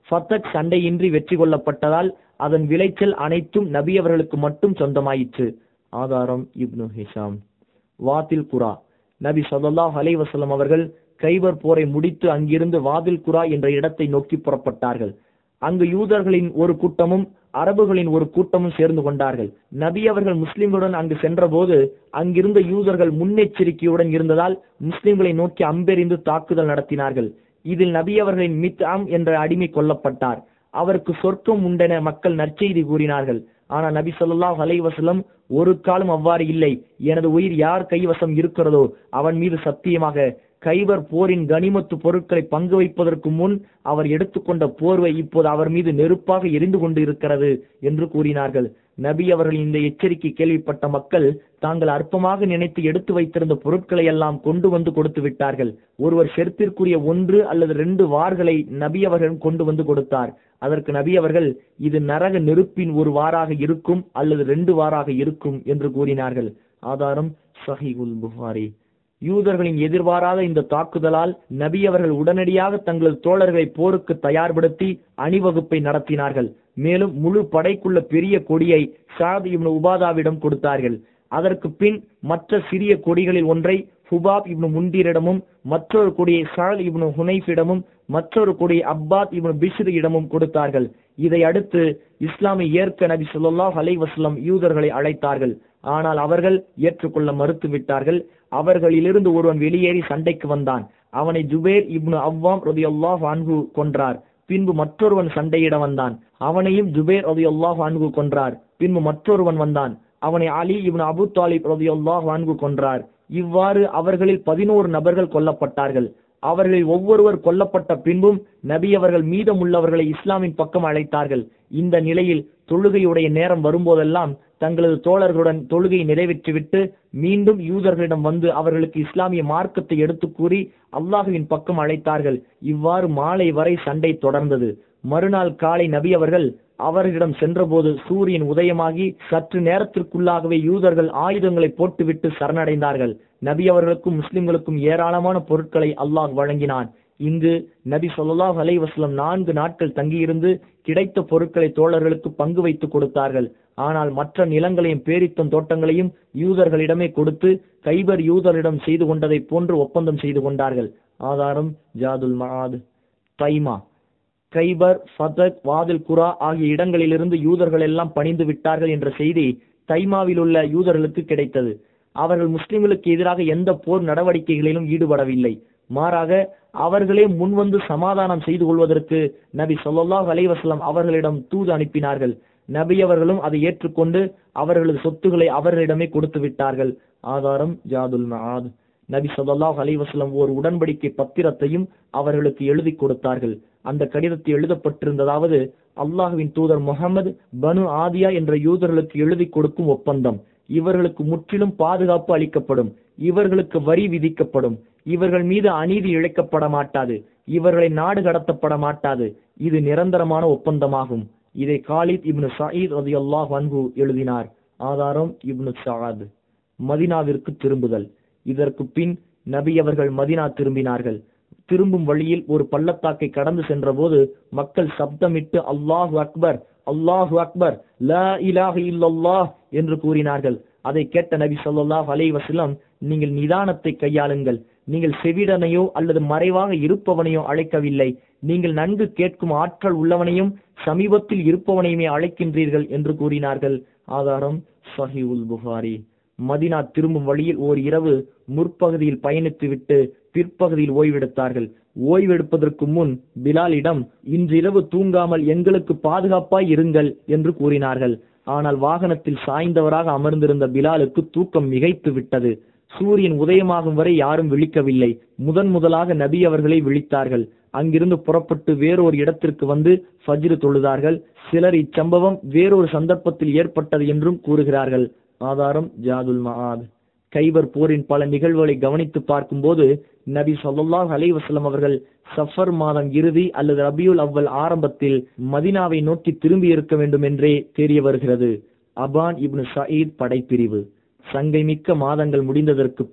[SPEAKER 1] ஃபத்தக் சண்டையின்றி வெற்றி கொள்ளப்பட்டதால் அதன் விளைச்சல் அனைத்தும் நபி அவர்களுக்கு மட்டும் சொந்தமாயிற்று ஆதாரம் இப்னு ஹிஷாம் வாதில் குரா நபி ஸல்லல்லாஹு அலைஹி வஸல்லம் அவர்கள் கைபர் போரை முடித்து அங்கிருந்து வாதில் குரா என்ற இடத்தை நோக்கி புறப்பட்டார்கள் அங்கு யூதர்களின் ஒரு கூட்டமும் அரபுகளின் ஒரு கூட்டமும் சேர்ந்து கொண்டார்கள் நபி அவர்கள் முஸ்லிம்களுடன் அங்கு சென்றபோது அங்கிருந்த யூதர்கள் முன்னெச்சரிக்கையுடன் இருந்ததால் முஸ்லிம்களை நோக்கி அம்பெறிந்து தாக்குதல் நடத்தினார்கள் இதில் நபி அவர்களின் மித்ஆம் என்ற அடிமை கொல்லப்பட்டார் அவருக்கு சொர்க்கம் உண்டென மக்கள் நற்செய்தி கூறினார்கள் ஆனால் நபி ஸல்லல்லாஹு அலைஹி வஸல்லம் ஒரு காலம் அவ்வாறு இல்லை எனது உயிர் யார் கைவசம் இருக்கிறதோ அவன் மீது சத்தியமாக கைபர் போரின் கனிமத்து பொருட்களை பங்கு வைப்பதற்கு முன் அவர் எடுத்துக்கொண்ட போர்வை இப்போது அவர் மீது நெருப்பாக எரிந்து கொண்டு இருக்கிறது என்று கூறினார்கள் நபி அவர்கள் இந்த எச்சரிக்கை கேள்விப்பட்ட மக்கள் தாங்கள் அற்பமாக நினைத்து எடுத்து வைத்திருந்த பொருட்களை எல்லாம் கொண்டு வந்து கொடுத்து விட்டார்கள் ஒருவர் செருப்பிற்குரிய ஒன்று அல்லது ரெண்டு வார்களை நபி அவர்கள் கொண்டு வந்து கொடுத்தார் அதற்கு நபி அவர்கள் இது நரக நெருப்பின் ஒரு வாராக இருக்கும் அல்லது ரெண்டு வாராக இருக்கும் என்று கூறினார்கள் ஆதாரம் சஹீகுல் புகாரி யூதர்களின் எதிர்பாராத இந்த தாக்குதலால் நபி அவர்கள் உடனடியாக தங்களது தோழர்களை போருக்கு தயார்படுத்தி அணிவகுப்பை நடத்தினார்கள் மேலும் முழு படைக்குள்ள பெரிய கொடியை சாத் இப்னு உபாதாவிடம் கொடுத்தார்கள் அதற்கு பின் மற்ற சிறிய கொடிகளில் ஒன்றை ஹுபாப் இப்னு முண்டீரிடமும் மற்றொரு கொடியை சால் இப்னு ஹுனைஃபிடமும் மற்றொரு கொடியை அப்பாத் இப்னு பிஷ்ர் இடமும் கொடுத்தார்கள் இதை அடுத்து இஸ்லாமை ஏற்க நபி ஸல்லல்லாஹு அலைஹி வஸல்லம் யூதர்களை அழைத்தார்கள் ஆனால் அவர்கள் ஏற்றுக்கொள்ள மறுத்து விட்டார்கள் அவர்களிலிருந்து ஒருவன் வெளியேறி சண்டைக்கு வந்தான் அவனை ஜுபேர் இப்னு அவ்வாம் ரலியல்லாஹு அன்ஹு கொன்றார் பின்பு மற்றொருவன் சண்டையிட வந்தான் அவனையும் ஜுபேர் ரலியல்லாஹு அன்ஹு கொன்றார் பின்பு மற்றொருவன் வந்தான் அவனை அலி இப்னு அபு தாலிப் ரலியல்லாஹு அன்ஹு கொன்றார் இவ்வாறு அவர்களில் பதினோரு நபர்கள் கொல்லப்பட்டார்கள் அவர்களில் ஒவ்வொருவர் கொல்லப்பட்ட பின்பும் நபி அவர்கள் மீதமுள்ளவர்களை இஸ்லாமின் பக்கம் அழைத்தார்கள் இந்த நிலையில் தொழுகையுடைய நேரம் வரும்போதெல்லாம் தங்களது தோழர்களுடன் தொழுகையை நிறைவேற்றிவிட்டு மீண்டும் யூதர்களிடம் வந்து அவர்களுக்கு இஸ்லாமிய மார்க்கத்தை எடுத்து கூறி அல்லாஹுவின் பக்கம் அழைத்தார்கள் இவ்வாறு மாலை வரை சண்டை தொடர்ந்தது மறுநாள் காலை நபி அவர்கள் அவர்களிடம் சென்றபோது சூரியன் உதயமாகி சற்று நேரத்திற்குள்ளாகவே யூதர்கள் ஆயுதங்களை போட்டுவிட்டு சரணடைந்தார்கள் நபி அவர்களுக்கும் முஸ்லிம்களுக்கும் ஏராளமான பொருட்களை அல்லாஹ் வழங்கினான் இங்கு நபி ஸல்லல்லாஹு அலைஹி வஸல்லம் நான்கு நாட்கள் தங்கியிருந்து கிடைத்த பொருட்களை தோழர்களுக்கு பங்கு வைத்து கொடுத்தார்கள் ஆனால் மற்ற நிலங்களையும் பேரித்தம் தோட்டங்களையும் யூதர்களிடமே கொடுத்து கைபர் யூதரிடம் செய்து கொண்டதை போன்று ஒப்பந்தம் செய்து கொண்டார்கள் ஆதாரம் ஜாதுல் மஆத் தைமா கைபர் ஃபதக் வாதில் குரா ஆகிய இடங்களிலிருந்து யூதர்கள் எல்லாம் பணிந்து விட்டார்கள் என்ற செய்தி தைமாவில் உள்ள யூதர்களுக்கு கிடைத்தது அவர்கள் முஸ்லிம்களுக்கு எதிராக எந்த போர் நடவடிக்கைகளிலும் ஈடுபடவில்லை மாறாக அவர்களே முன்வந்து சமாதானம் செய்து கொள்வதற்கு நபி ஸல்லல்லாஹு அலைஹி வஸல்லம் அவர்களிடம் தூது அனுப்பினார்கள் நபி அவர்களும் அதை ஏற்றுக்கொண்டு அவர்களது சொத்துக்களை அவர்களிடமே கொடுத்து விட்டார்கள் ஆதாரம் ஜாதுல் மஆத் நபி ஸல்லல்லாஹு அலைஹி வஸல்லம் ஒரு உடன்படிக்கை பத்திரத்தையும் அவர்களுக்கு எழுதி கொடுத்தார்கள் அந்த கடிதத்தில் எழுதப்பட்டிருந்ததாவது அல்லாஹுவின் தூதர் முகமது பனு ஆதியா என்ற யூதர்களுக்கு எழுதி கொடுக்கும் ஒப்பந்தம் இவர்களுக்கு முற்றிலும் பாதுகாப்பு அளிக்கப்படும் இவர்களுக்கு வரி விதிக்கப்படும் இவர்கள் மீது அநீதி இழைக்கப்பட மாட்டாது இவர்களை நாடு கடத்தப்பட மாட்டாது இது நிரந்தரமான ஒப்பந்தமாகும் இதை காலித் இப்னு சயீத் ரலியல்லாஹு அன்ஹு எழுதினார் ஆதாரம் இப்னு சஆத் மதினாவிற்கு திரும்புதல் இதற்கு பின் நபி அவர்கள் மதினா திரும்பினார்கள் திரும்பும் வழியில் ஒரு பள்ளத்தாக்கை கடந்து சென்றபோது மக்கள் சப்தமிட்டு அல்லாஹு அக்பர் அல்லாஹு அக்பர் லா இலாஹ இல்லல்லாஹ் என்று கூறினார்கள் அதை கேட்ட நபி ஸல்லல்லாஹு அலைஹி வஸல்லம் நீங்கள் நிதானத்தை கையாளுங்கள் நீங்கள் செவிடனையோ அல்லது மறைவாக இருப்பவனையோ அழைக்கவில்லை நீங்கள் நன்கு கேட்கும் ஆற்றல் உள்ளவனையும் சமீபத்தில் இருப்பவனையுமே அழைக்கின்றீர்கள் என்று கூறினார்கள் ஆதாரம் சஹீவுல் புகாரி மதினா திரும்பும் வழியில் ஓர் இரவு முற்பகுதியில் பயணித்துவிட்டு பிற்பகுதியில் ஓய்வெடுத்தார்கள் ஓய்வெடுப்பதற்கு முன் பிலாலிடம் இன்றிரவு தூங்காமல் எங்களுக்கு பாதுகாப்பாய் இருங்கள் என்று கூறினார்கள் ஆனால் வாகனத்தில் சாய்ந்தவராக அமர்ந்திருந்த பிலாலுக்கு தூக்கம் மிகைத்து விட்டது சூரியன் உதயமாகும் வரை யாரும் விழிக்கவில்லை முதன் முதலாக நபி அவர்களை விழித்தார்கள் அங்கிருந்து புறப்பட்டு வேறொரு இடத்திற்கு வந்து ஃபஜ்ரு தொழுதார்கள் சிலர் இச்சம்பவம் வேறொரு சந்தர்ப்பத்தில் ஏற்பட்டது என்றும் கூறுகிறார்கள் ஆதாரம் ஜாதுல் மஆத் கைபர் போரின் பல நிகழ்வுகளை கவனித்து பார்க்கும்போது நபி ஸல்லல்லாஹு அலைஹி வஸல்லம் அவர்கள் சஃபர் மாதம் இறுதி அல்லது ரபியுல் அவ்வல் ஆரம்பத்தில் மதினாவை நோக்கி திரும்பி இருக்க வேண்டும் என்றே தெரிய வருகிறது அபான் இப்னு சயீத் படைப்பிரிவு சங்கை மிக்க மாதங்கள் முடிந்ததற்கு பின்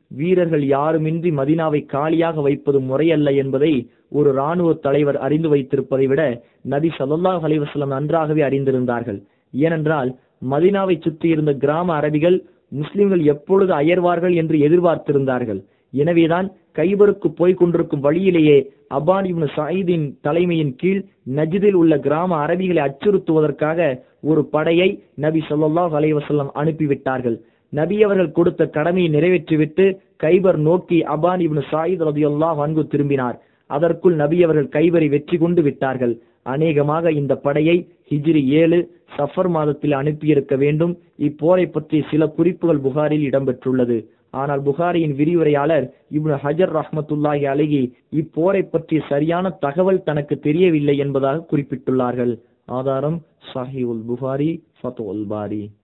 [SPEAKER 1] வீரர்கள் யாருமின்றி மதினாவை காலியாக வைப்பது முறையல்ல என்பதை ஒரு இராணுவ தலைவர் அறிந்து வைத்திருப்பதை விட நபி ஸல்லல்லாஹு அலைஹி வஸல்லம் நன்றாகவே அறிந்திருந்தார்கள் ஏனென்றால் மதினாவை சுற்றி இருந்த கிராம அரபிகள் முஸ்லிம்கள் எப்பொழுது அயர்வார்கள் என்று எதிர்பார்த்திருந்தார்கள் எனவேதான் கைபருக்கு போய் கொண்டிருக்கும் வழியிலேயே அபான் இப்னு சயீதின் தலைமையின் கீழ் நஜ்தில் உள்ள கிராம அரபிகளை அச்சுறுத்துவதற்காக ஒரு படையை நபி ஸல்லல்லாஹு அலைஹி வஸல்லம் அனுப்பிவிட்டார்கள் நபி அவர்கள் கொடுத்த கடமையை நிறைவேற்றிவிட்டு கைபர் நோக்கி அபான் இப்னு சாயித் ரலியல்லாஹு அன்ஹு திரும்பினார் அதற்குள் நபி அவர்கள் கைபரை வெற்றி கொண்டு விட்டார்கள் அநேகமாக இந்த படையை ஹிஜ்ரி ஏழு சஃபர் மாதத்தில் அனுப்பியிருக்க வேண்டும் இப்போரை பற்றி சில குறிப்புகள் புகாரில் இடம்பெற்றுள்ளது ஆனால் புகாரியின் விரிவுரையாளர் இப்னு ஹஜர் ரஹ்மத்துல்லாஹி அலைஹி இப்போரை பற்றி சரியான தகவல் தனக்கு தெரியவில்லை என்பதாக குறிப்பிட்டுள்ளார்கள் ஆதாரம் சஹீவுல் புகாரி ஃபத்துல் பாரி